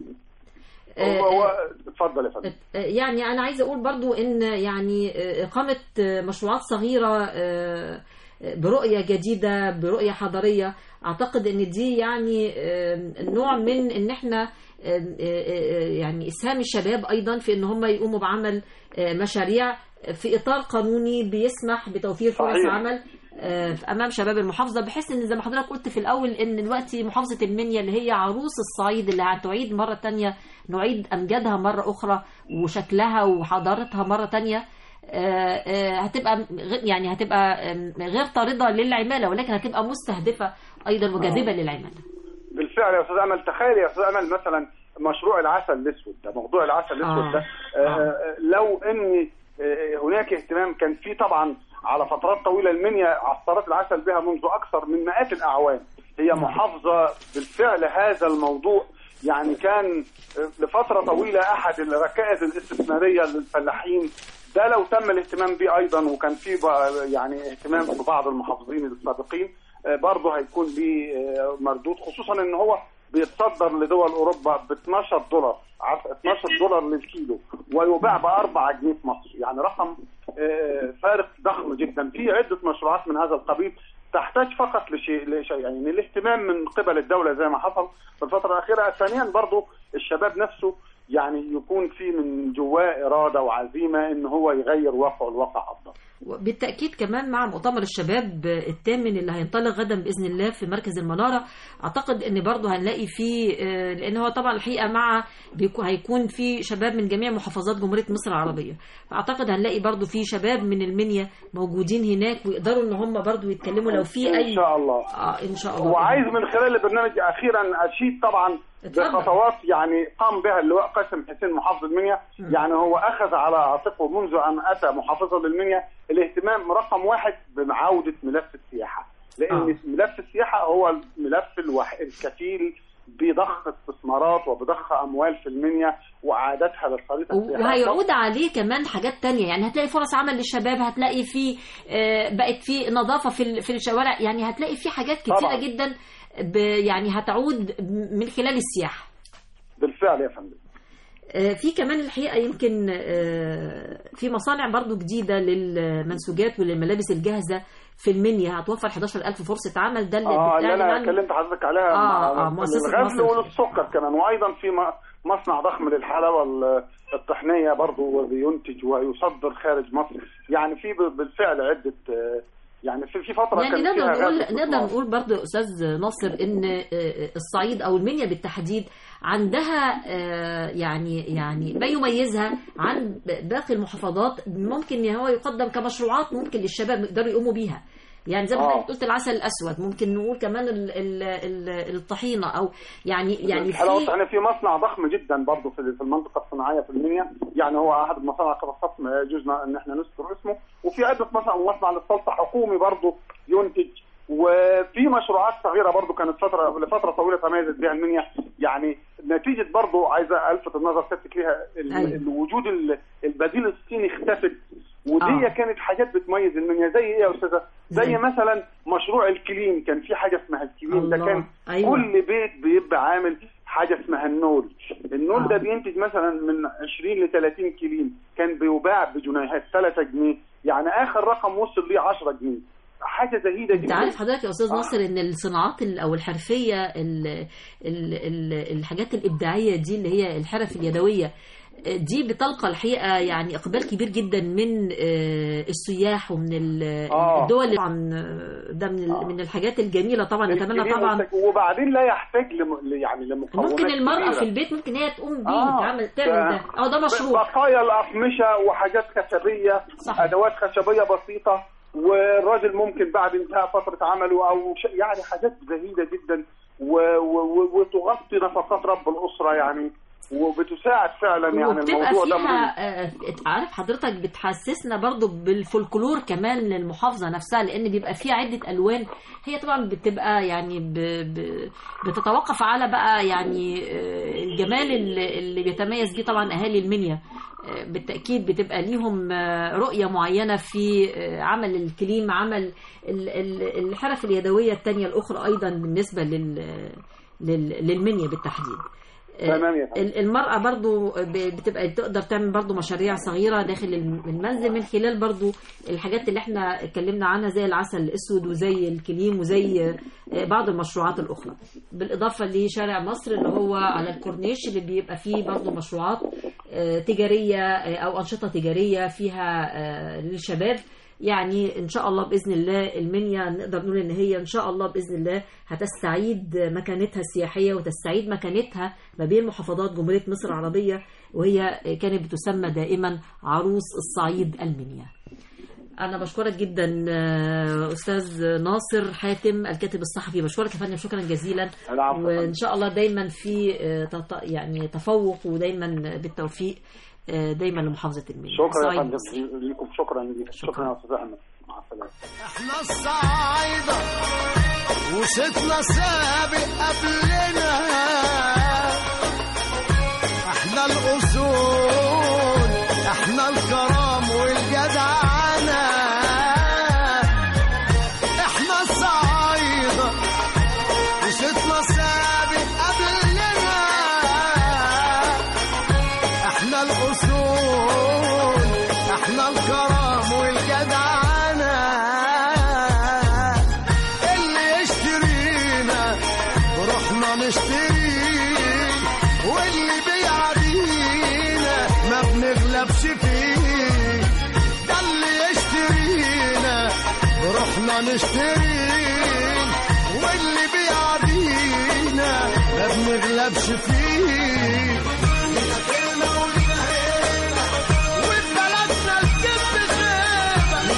هو هو اتفضل يا فندم يعني انا عايزه اقول برضو ان يعني اقامه مشروعات صغيره آه، برؤيه جديده برؤيه حضاريه اعتقد ان دي يعني آه، نوع من ان احنا آه، آه، يعني اسهام الشباب ايضا في ان هم يقوموا بعمل آه، مشاريع في اطار قانوني بيسمح بتوفير فرص صحيح. عمل آه، امام شباب المحافظه بحيث ان زي ما حضرتك قلت في الاول ان دلوقتي محافظه المنيا اللي هي عروس الصعيد اللي هتعيد مره تانية نعيد امجادها مره اخرى وشكلها وحضارتها مره تانية آه، آه، هتبقى غ- يعني هتبقى آم، غير طارده للعماله ولكن هتبقى مستهدفه ايضا وجاذبه للعماله بالفعل يا استاذ امل تخيل يا استاذ امل مثلا مشروع العسل الاسود ده موضوع العسل الاسود آه. ده آه. لو ان آه، هناك اهتمام كان في طبعا على فترات طويله المنيا عصارات العسل بها منذ اكثر من مئات الاعوام هي محافظه بالفعل هذا الموضوع يعني كان آه، لفتره طويله احد الركائز الاستثماريه للفلاحين ده لو تم الاهتمام به ايضا وكان في بقى يعني اهتمام في بعض المحافظين السابقين آه، برضه هيكون ليه آه، مردود خصوصا ان هو بيتصدر لدول اوروبا ب 12 دولار عف- 12 دولار للكيلو ويباع ب 4 جنيه في مصر يعني رقم آه، فارق ضخم جدا في عده مشروعات من هذا القبيل تحتاج فقط لشيء لشيء يعني الاهتمام من قبل الدوله زي ما حصل في الفتره الاخيره ثانيا برضه الشباب نفسه يعني يكون في من جواه اراده وعزيمه ان هو يغير واقعه الواقع افضل بالتأكيد كمان مع مؤتمر الشباب الثامن اللي هينطلق غدا بإذن الله في مركز المنارة أعتقد أن برضه هنلاقي فيه آه، لأن هو طبعا الحقيقة مع بيكو- هيكون في شباب من جميع محافظات جمهورية مصر العربية فأعتقد هنلاقي برضه في شباب من المنيا موجودين هناك ويقدروا أن هم برضه يتكلموا لو في أي ان شاء الله آه إن شاء الله وعايز من خلال البرنامج اخيرا اشيد طبعا بخطوات يعني قام بها اللواء قاسم حسين محافظ المنيا يعني هو اخذ على عاتقه منذ ان اتى محافظا للمنيا الاهتمام رقم واحد بعوده ملف السياحه لان آه. ملف السياحه هو الملف الوح- الكفيل بضخ استثمارات وبضخ اموال في المنيا واعادتها للخريطه السياحيه وهيعود عليه كمان حاجات تانية يعني هتلاقي فرص عمل للشباب هتلاقي في آه، بقت في نظافة في ال- في الشوارع يعني هتلاقي في حاجات كتيرة طبعاً. جدا ب- يعني هتعود من خلال السياحة بالفعل يا فندم آه، في كمان الحقيقة يمكن آه، في مصانع برضو جديدة للمنسوجات وللملابس الجاهزة في المنيا هتوفر 111 ألف فرصة عمل ده اللي اه اللي بتعلن انا عنه كلمت حضرتك عليها آه، مع- آه، مؤسسة للغزل مصر. وللسكر كمان وايضا في م- مصنع ضخم للحلاوه ال- الطحنيه برضه بينتج ويصدر خارج مصر يعني في ب- بالفعل عده آه، يعني في في فتره يعني كان نقدر فيها نقول غزو نقدر استثمار. نقول برضو يا استاذ ناصر ان آه، الصعيد او المنيا بالتحديد عندها آه، يعني يعني ما يميزها عن باقي المحافظات ممكن ان هو يقدم كمشروعات ممكن للشباب يقدروا يقوموا بيها يعني زي ما آه. حضرتك قلت العسل الاسود ممكن نقول كمان ال- ال- ال- الطحينه او يعني يعني الحلاوه في الطحينيه في مصنع ضخم جدا برضه في في المنطقه الصناعيه في المنيا يعني هو احد المصانع الخاصه ما يجوز ان احنا نذكر اسمه وفي عده مصنع ومصنع للصلصه حكومي برضه ينتج وفي مشروعات صغيره برضه كانت فتره لفتره طويله تميزت بها المنيا يعني نتيجه برضه عايزه الفت النظر سيادتك ليها ال- أيوة. الوجود ال- البديل الصيني اختفت ودي آه. كانت حاجات بتميز المنيا زي ايه يا استاذه؟ زي زي. مثلا مشروع الكليم كان في حاجه اسمها الكليم ده الله. كان أيوة. كل بيت بيبقى عامل حاجه اسمها النول النول ده بينتج مثلا من 20 ل 30 كيلين كان بيباع بجنيهات 3 جنيه يعني اخر رقم وصل ليه 10 جنيه حاجه زهيده انت جدا عارف حضرتك يا استاذ ناصر ان الصناعات ال- او الحرفيه ال ال ال الحاجات الابداعيه دي اللي هي الحرف اليدويه دي بتلقى الحقيقه يعني اقبال كبير جدا من آه، السياح ومن ال- آه. الدول طبعا آه، ده من ال- من الحاجات الجميله طبعا نتمنى الكلين طبعا والتك- وبعدين لا يحتاج لم... ل- يعني لمكونات ممكن المراه كبيرة. في البيت ممكن هي تقوم بيه آه. تعمل تعمل ده اه ده مشروع بقايا الأقمشة وحاجات خشبية صح. أدوات خشبية بسيطة والراجل ممكن بعد انتهاء فترة عمله أو ش... يعني حاجات زهيدة جدا و... و... و... وتغطي نفقات رب الأسرة يعني وبتساعد فعلا يعني وبتبقى الموضوع ده مهم. فيها آه، عارف حضرتك بتحسسنا برضو بالفولكلور كمان للمحافظة نفسها لأن بيبقى فيها عدة ألوان هي طبعا بتبقى يعني ب... ب... بتتوقف على بقى يعني آه، الجمال اللي اللي بيتميز بيه طبعا أهالي المنيا آه، بالتأكيد بتبقى ليهم آه، رؤية معينة في آه، عمل الكليم عمل ال- ال- الحرف اليدوية التانية الأخرى أيضا بالنسبة لل... لل... للمنيا بالتحديد تمام يا فندم. ال- المرأة برضو ب- بتبقى تقدر تعمل برضو مشاريع صغيرة داخل الم- المنزل من خلال برضو الحاجات اللي احنا اتكلمنا عنها زي العسل الأسود وزي الكليم وزي آه، بعض المشروعات الأخرى بالإضافة لشارع مصر اللي هو على الكورنيش اللي بيبقى فيه برضو مشروعات آه، تجارية آه، أو أنشطة تجارية فيها آه، للشباب يعني ان شاء الله باذن الله المنيا نقدر نقول ان هي ان شاء الله باذن الله هتستعيد مكانتها السياحيه وتستعيد مكانتها ما بين محافظات جمهوريه مصر العربيه وهي كانت بتسمى دائما عروس الصعيد المنيا. انا بشكرك جدا آه، استاذ ناصر حاتم الكاتب الصحفي بشكرك يا فندم شكرا جزيلا العفو. وان شاء الله دايما في آه، تط- يعني تفوق ودايما بالتوفيق آه، دايما لمحافظه المنيا شكرا يا صعيد فندم مصر. ليكم شكرا ليكم شكرا يا أستاذ أحمد مع السلامة احنا الصعايدة وصيتنا سابق قبلنا احنا الاصول احنا الكرام والجدعنة احنا الصعايدة وصيتنا سابق قبلنا احنا الاصول احنا الكرم والجدعنة اللي يشترينا بروحنا نشتريه واللي بيعدينا ما بنغلبش فيه ده اللي يشترينا بروحنا نشتريه واللي بيعدينا ما بنغلبش فيه وببلدنا الكذب غيبة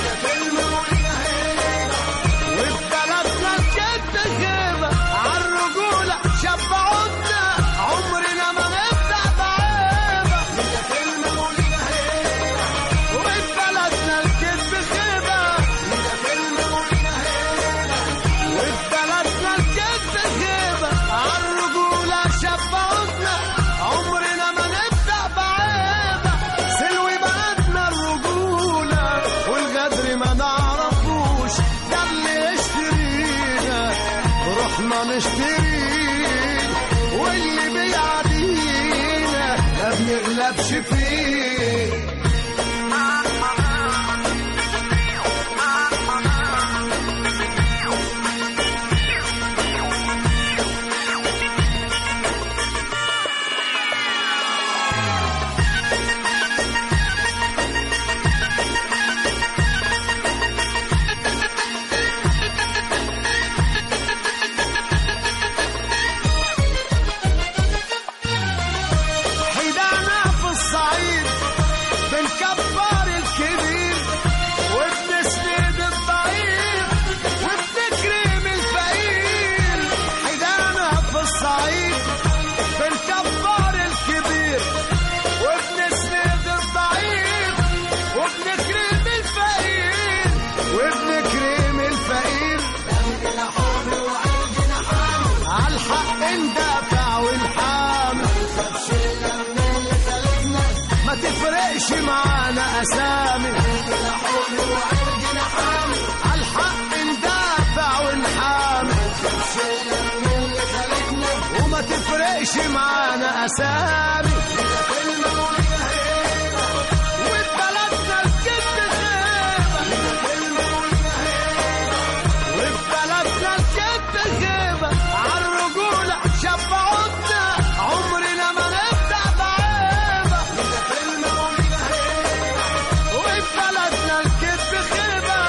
وببلدنا الكذب غيبة عالرجولة شبعونا عمرنا ما نبدأ بعيبة وببلدنا الكذب غيبة وببلدنا الكذب غيبة عالرجولة شبعونا عمرنا ما نبدأ بعيبة سلوي بلدنا الرجولة والغدر ما نعرفوش ده اللي يشترينا روحنا نشتريه واللي بيعدينا ما بنغلبش فيه حيدانا في الصعيد بنكبر الكبير وبنسند الضعيف وبنكرم الفقير حيدانا في الصعيد بنكبر الكبير وبنسند الضعيف وبنكرم الفقير وبنكرم الفقير عالحق ندافع ونحامي ما تفرقش معانا اسامي عالحق ندافع ونحامي وما تفرقش اسامي وبلدنا الكذب غيبه وبلدنا الكذب غيبه عالرجوله شبعونا عمرنا ما نبدا بعيبه وبلدنا الكذب غيبه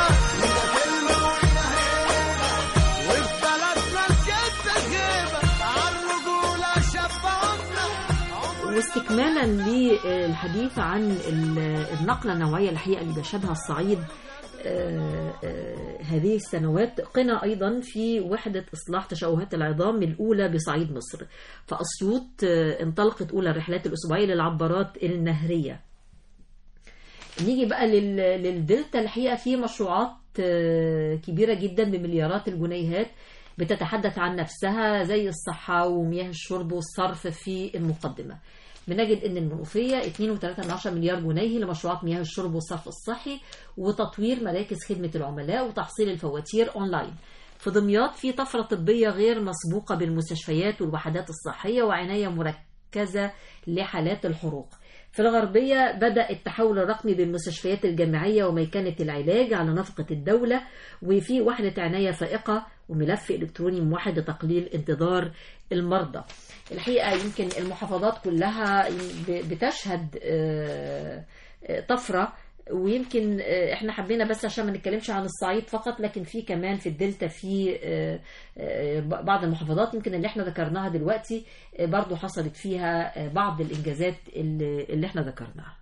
وبلدنا الكذب غيبه عالرجوله شبعونا واستكمالا للحديث عن ال- النقلة النوعية الحقيقة اللي بيشهدها الصعيد آه، آه، هذه السنوات قنا أيضا في وحدة إصلاح تشوهات العظام الأولى بصعيد مصر فأسيوط آه، انطلقت أولى الرحلات الأسبوعية للعبارات النهرية نيجي بقى لل- للدلتا الحقيقة في مشروعات آه، كبيرة جدا بمليارات الجنيهات بتتحدث عن نفسها زي الصحة ومياه الشرب والصرف في المقدمة بنجد ان المنوفية 2.3 مليار جنيه لمشروعات مياه الشرب والصرف الصحي وتطوير مراكز خدمة العملاء وتحصيل الفواتير اونلاين في دمياط في طفرة طبية غير مسبوقة بالمستشفيات والوحدات الصحية وعناية مركزة لحالات الحروق في الغربية بدأ التحول الرقمي بالمستشفيات الجامعية وميكنة العلاج على نفقة الدولة وفي وحدة عناية فائقة وملف إلكتروني موحد لتقليل انتظار المرضى الحقيقة يمكن المحافظات كلها ب- بتشهد آه، آه، طفرة ويمكن آه، احنا حبينا بس عشان ما نتكلمش عن الصعيد فقط لكن في كمان في الدلتا في آه، آه، بعض المحافظات يمكن اللي احنا ذكرناها دلوقتي آه، برضو حصلت فيها آه، بعض الانجازات اللي اللي احنا ذكرناها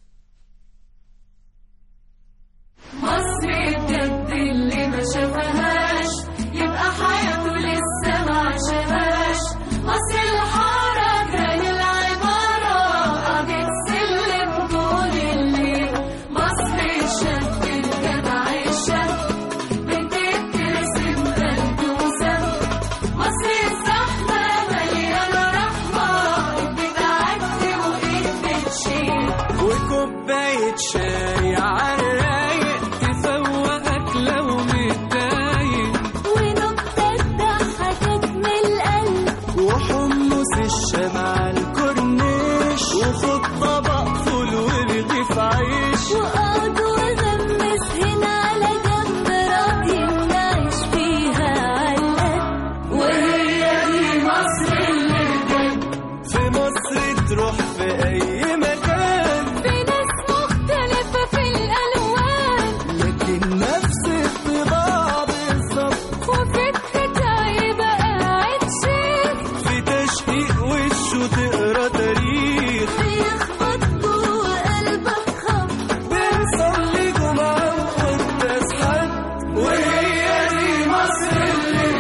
مصر بجد اللي ما شافهاش يبقى حياته لسه ما عاشهاش مصر الحارة كان العمارة قضية سلم طول الليل مصر الشاب الجدع الشاب بتترسم قلب وسم مصر الزحمة مليانة رحمة بتعدي وإيد بتشيل وكوباية شاي عالرايق تفوقك لو متضايق ونكتة ضحكت من القلب وحمص الشمع على الكورنيش وخد طبق فول ورغيف عيش وقعد وغمس هنا على جنب راضي نعيش فيها عالقد وهي دي مصر اللي بجد في مصر تروح في أي مكان في ناس مختلفة في الألوان لكن نفس الطباع بالظبط وفي الحكاية بقى قاعد شيخ في تشقيق وشه تقرا تاريخ بيخبط جوه قلبك خبط بنصلي جمعة وقداس حد وهي دي مصر اللي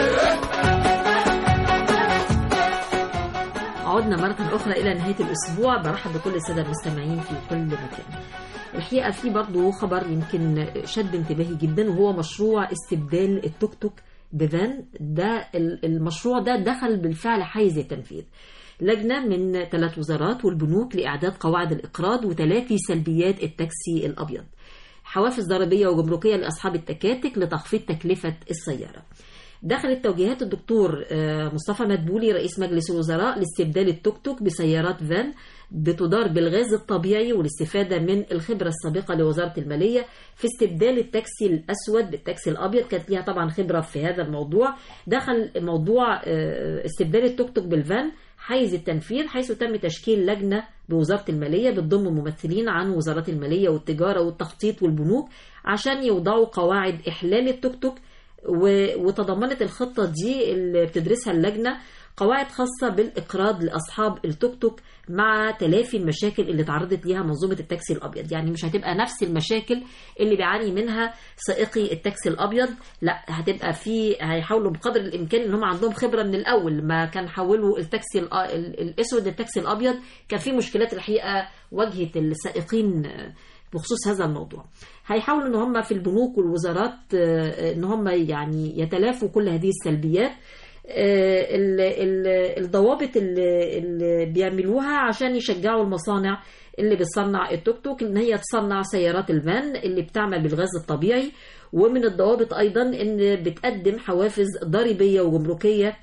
عدنا مرة أخرى إلى نهاية الأسبوع برحب بكل السادة المستمعين في كل مكان الحقيقة في برضه خبر يمكن شد انتباهي جدا وهو مشروع استبدال التوك توك بفان ده ال- المشروع ده دخل بالفعل حيز التنفيذ لجنة من ثلاث وزارات والبنوك لإعداد قواعد الإقراض وتلافي سلبيات التاكسي الأبيض حوافز ضريبية وجمركية لأصحاب التكاتك لتخفيض تكلفة السيارة دخلت توجيهات الدكتور آه، مصطفى مدبولي رئيس مجلس الوزراء لاستبدال التوك توك بسيارات فان بتدار بالغاز الطبيعي والاستفادة من الخبرة السابقة لوزارة المالية في استبدال التاكسي الأسود بالتاكسي الأبيض كانت ليها طبعا خبرة في هذا الموضوع دخل موضوع آه، استبدال التوك توك بالفان حيز التنفيذ حيث تم تشكيل لجنة بوزارة المالية بتضم ممثلين عن وزارات المالية والتجارة والتخطيط والبنوك عشان يوضعوا قواعد إحلال التوك توك و- وتضمنت الخطة دي اللي بتدرسها اللجنة قواعد خاصة بالإقراض لأصحاب التوك توك مع تلافي المشاكل اللي تعرضت ليها منظومة التاكسي الأبيض يعني مش هتبقى نفس المشاكل اللي بيعاني منها سائقي التاكسي الأبيض لا هتبقى في هيحاولوا بقدر الإمكان إن هم عندهم خبرة من الأول ما كان حولوا التاكسي الأ- ال- الأسود للتاكسي الأبيض كان في مشكلات الحقيقة واجهت السائقين بخصوص هذا الموضوع هيحاولوا ان هم في البنوك والوزارات آه، ان هم يعني يتلافوا كل هذه السلبيات آه، ال- ال- الضوابط اللي اللي بيعملوها عشان يشجعوا المصانع اللي بتصنع التوك توك ان هي تصنع سيارات الفان اللي بتعمل بالغاز الطبيعي ومن الضوابط ايضا ان بتقدم حوافز ضريبيه وجمركيه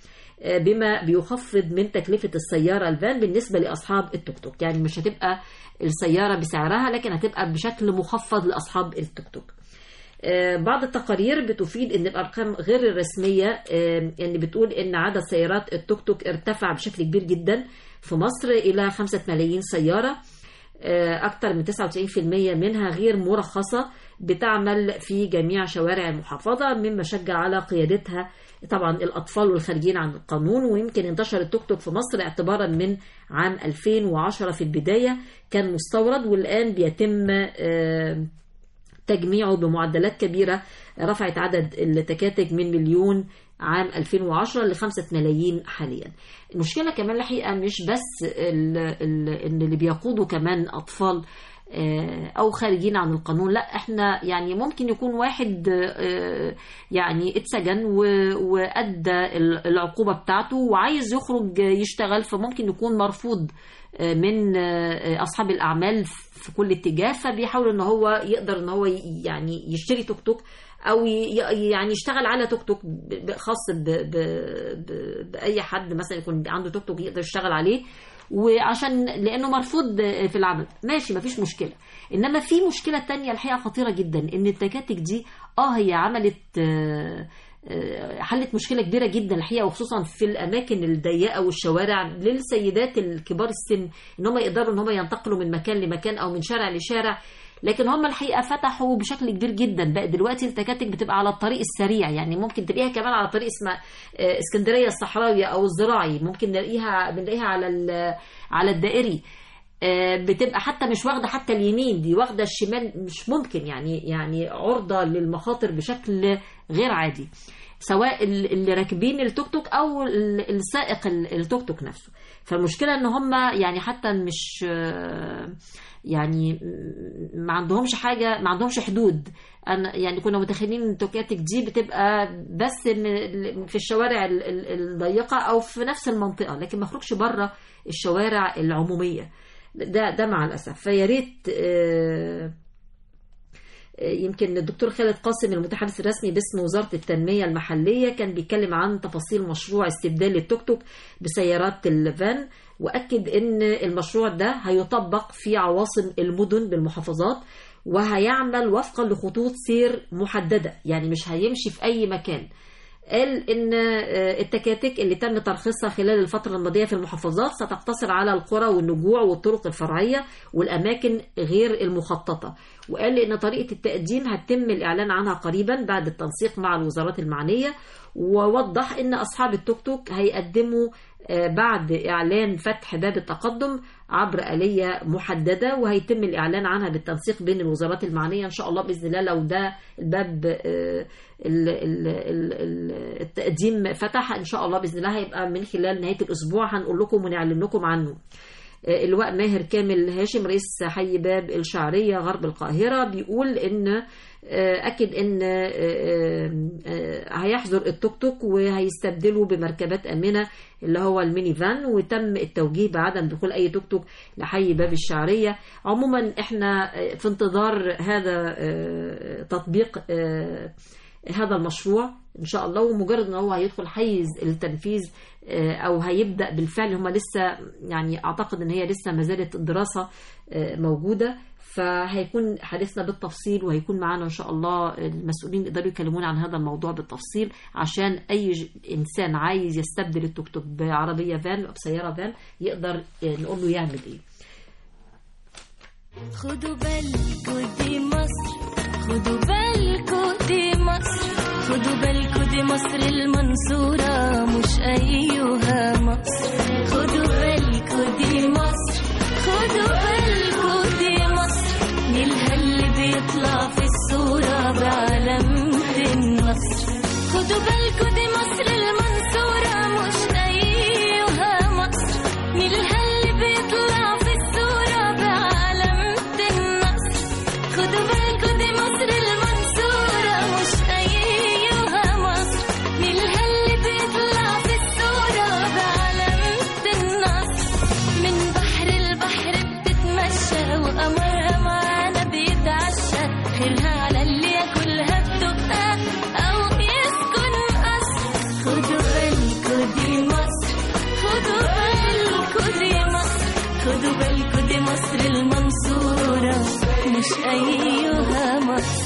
آه، بما بيخفض من تكلفة السيارة الفان بالنسبة لأصحاب التوك توك يعني مش هتبقى السيارة بسعرها لكن هتبقى بشكل مخفض لأصحاب التوك توك آه، بعض التقارير بتفيد ان الارقام غير الرسميه آه، يعني بتقول ان عدد سيارات التوك توك ارتفع بشكل كبير جدا في مصر الى 5 ملايين سياره آه، اكثر من 99% منها غير مرخصه بتعمل في جميع شوارع المحافظه مما شجع على قيادتها طبعا الاطفال والخارجين عن القانون ويمكن انتشر التوك توك في مصر اعتبارا من عام 2010 في البدايه كان مستورد والان بيتم آه، تجميعه بمعدلات كبيرة رفعت عدد التكاتك من مليون عام 2010 ل 5 ملايين حاليا المشكلة كمان الحقيقة مش بس ال- ال- ان اللي بيقودوا كمان أطفال آه، أو خارجين عن القانون لا احنا يعني ممكن يكون واحد آه، يعني اتسجن و- وأدى ال- العقوبة بتاعته وعايز يخرج يشتغل فممكن يكون مرفوض آه، من آه، أصحاب الأعمال في كل اتجاه فبيحاول ان هو يقدر ان هو ي- يعني يشتري توك توك او ي- يعني يشتغل على توك توك ب- ب- خاص ب ب ب باي حد مثلا يكون عنده توك توك يقدر يشتغل عليه وعشان لانه مرفوض في العمل ماشي مفيش مشكله انما في مشكله تانية الحقيقه خطيره جدا ان التكاتك دي اه هي عملت آه، آه، حلت مشكله كبيره جدا الحقيقه وخصوصا في الاماكن الضيقه والشوارع للسيدات الكبار السن ان هم يقدروا ان هم ينتقلوا من مكان لمكان او من شارع لشارع لكن هم الحقيقه فتحوا بشكل كبير جدا بقى دلوقتي التكاتك بتبقى على الطريق السريع يعني ممكن تلاقيها كمان على طريق اسمها آه، اسكندريه الصحراوي او الزراعي ممكن نلاقيها بنلاقيها على ال- على الدائري آه، بتبقى حتى مش واخده حتى اليمين دي واخده الشمال مش ممكن يعني يعني عرضه للمخاطر بشكل غير عادي سواء ال- اللي راكبين التوك توك او ال- السائق ال- التوك توك نفسه فالمشكله ان هم يعني حتى مش آه، يعني ما عندهمش حاجه ما عندهمش حدود انا يعني كنا متخيلين ان التوكاتك دي بتبقى بس م- في الشوارع ال- ال- الضيقه او في نفس المنطقه لكن ما يخرجش بره الشوارع العموميه ده ده مع الاسف فيا ريت آه، يمكن الدكتور خالد قاسم المتحدث الرسمي باسم وزارة التنمية المحلية كان بيتكلم عن تفاصيل مشروع استبدال التوك توك بسيارات الفان وأكد أن المشروع ده هيطبق في عواصم المدن بالمحافظات وهيعمل وفقا لخطوط سير محددة يعني مش هيمشي في أي مكان قال ان آه، التكاتك اللي تم ترخيصها خلال الفتره الماضيه في المحافظات ستقتصر على القرى والنجوع والطرق الفرعيه والاماكن غير المخططه وقال ان طريقه التقديم هتم الاعلان عنها قريبا بعد التنسيق مع الوزارات المعنيه ووضح ان اصحاب التوك توك هيقدموا آه، بعد اعلان فتح باب التقدم عبر آلية محددة وهيتم الإعلان عنها بالتنسيق بين الوزارات المعنية إن شاء الله بإذن الله لو ده الباب آه، ال- ال- ال- ال- التقديم فتح إن شاء الله بإذن الله هيبقى من خلال نهاية الأسبوع هنقول لكم ونعلن لكم عنه آه، اللواء ماهر كامل هاشم رئيس حي باب الشعرية غرب القاهرة بيقول إن آه، أكد إن آه، آه، آه، هيحظر التوك توك وهيستبدله بمركبات آمنة اللي هو الميني فان وتم التوجيه بعدم دخول أي توك توك لحي باب الشعرية عموما إحنا آه، في انتظار هذا آه، تطبيق آه، هذا المشروع ان شاء الله ومجرد ان هو هيدخل حيز التنفيذ آه، او هيبدا بالفعل هم لسه يعني اعتقد ان هي لسه ما زالت الدراسه آه، موجوده فهيكون حديثنا بالتفصيل وهيكون معانا ان شاء الله المسؤولين يقدروا يكلمونا عن هذا الموضوع بالتفصيل عشان اي ج- انسان عايز يستبدل التوك توك بعربيه فان او بسياره فان يقدر آه، نقول له يعمل ايه خدوا بالكوا دي مصر خدوا بالكوا دي مصر خدوا بالكوا دي مصر المنصورة مش أيها مصر خدوا بالكوا دي مصر خدوا بالكوا دي مصر نيلها اللي بيطلع في الصورة بعلامة النصر خدوا بالكوا دي مصر المنصورة مش أيها مصر نيلها اللي بيطلع في الصورة بعلامة النصر خدوا بالكوا دي مصر المنصورة مش أيها مصر نيلها اللي بيطلع في الصورة بعلامة النصر من بحر البحر بتتمشى وقمرها معانا بيتعشى خيرها على اللي ياكلها بتبقى أو يسكن قصر خدوا بالكوا دي مصر مش أيها مصر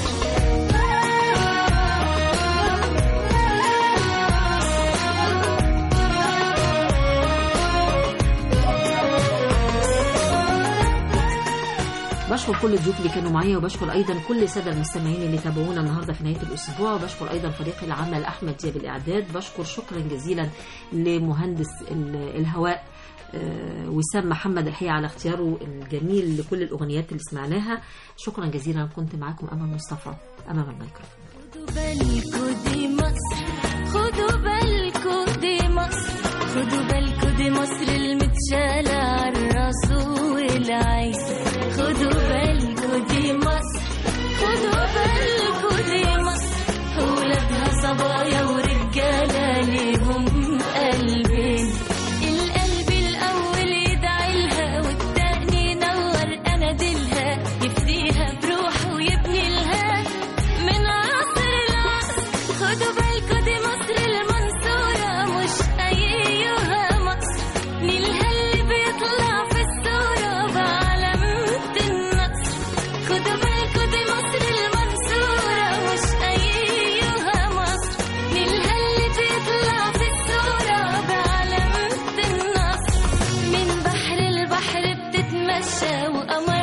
بشكر كل الضيوف اللي كانوا معايا وبشكر ايضا كل الساده المستمعين اللي تابعونا النهارده في نهايه الاسبوع وبشكر ايضا فريق العمل احمد دياب الاعداد بشكر شكرا جزيلا لمهندس ال- الهواء آه، وسام محمد الحقيقه على اختياره الجميل لكل الاغنيات اللي سمعناها شكرا جزيلا كنت معاكم امل مصطفى امام الميكروفون بالكو دي مصر خدوا بالكو دي مصر خدوا بالكو دي مصر المتشالة عالراس والعين خدوا بالكو دي مصر خدوا بالكو دي مصر ولادها صبايا ورجالة ليهم قلبين القلب الأول يدعي لها والتاني ينور أناديلها يفديها بروحه ويبني لها من عصر العصر خدوا بالكوا دي مصر المنصورة مش أيها مصر نيلها اللي بيطلع في الصورة بعلامة النصر خدوا بالكوا دي مصر المنصورة مش أيها مصر نيلها اللي بيطلع في الصورة بعلامة النصر من بحر البحر بتتمشى وقمر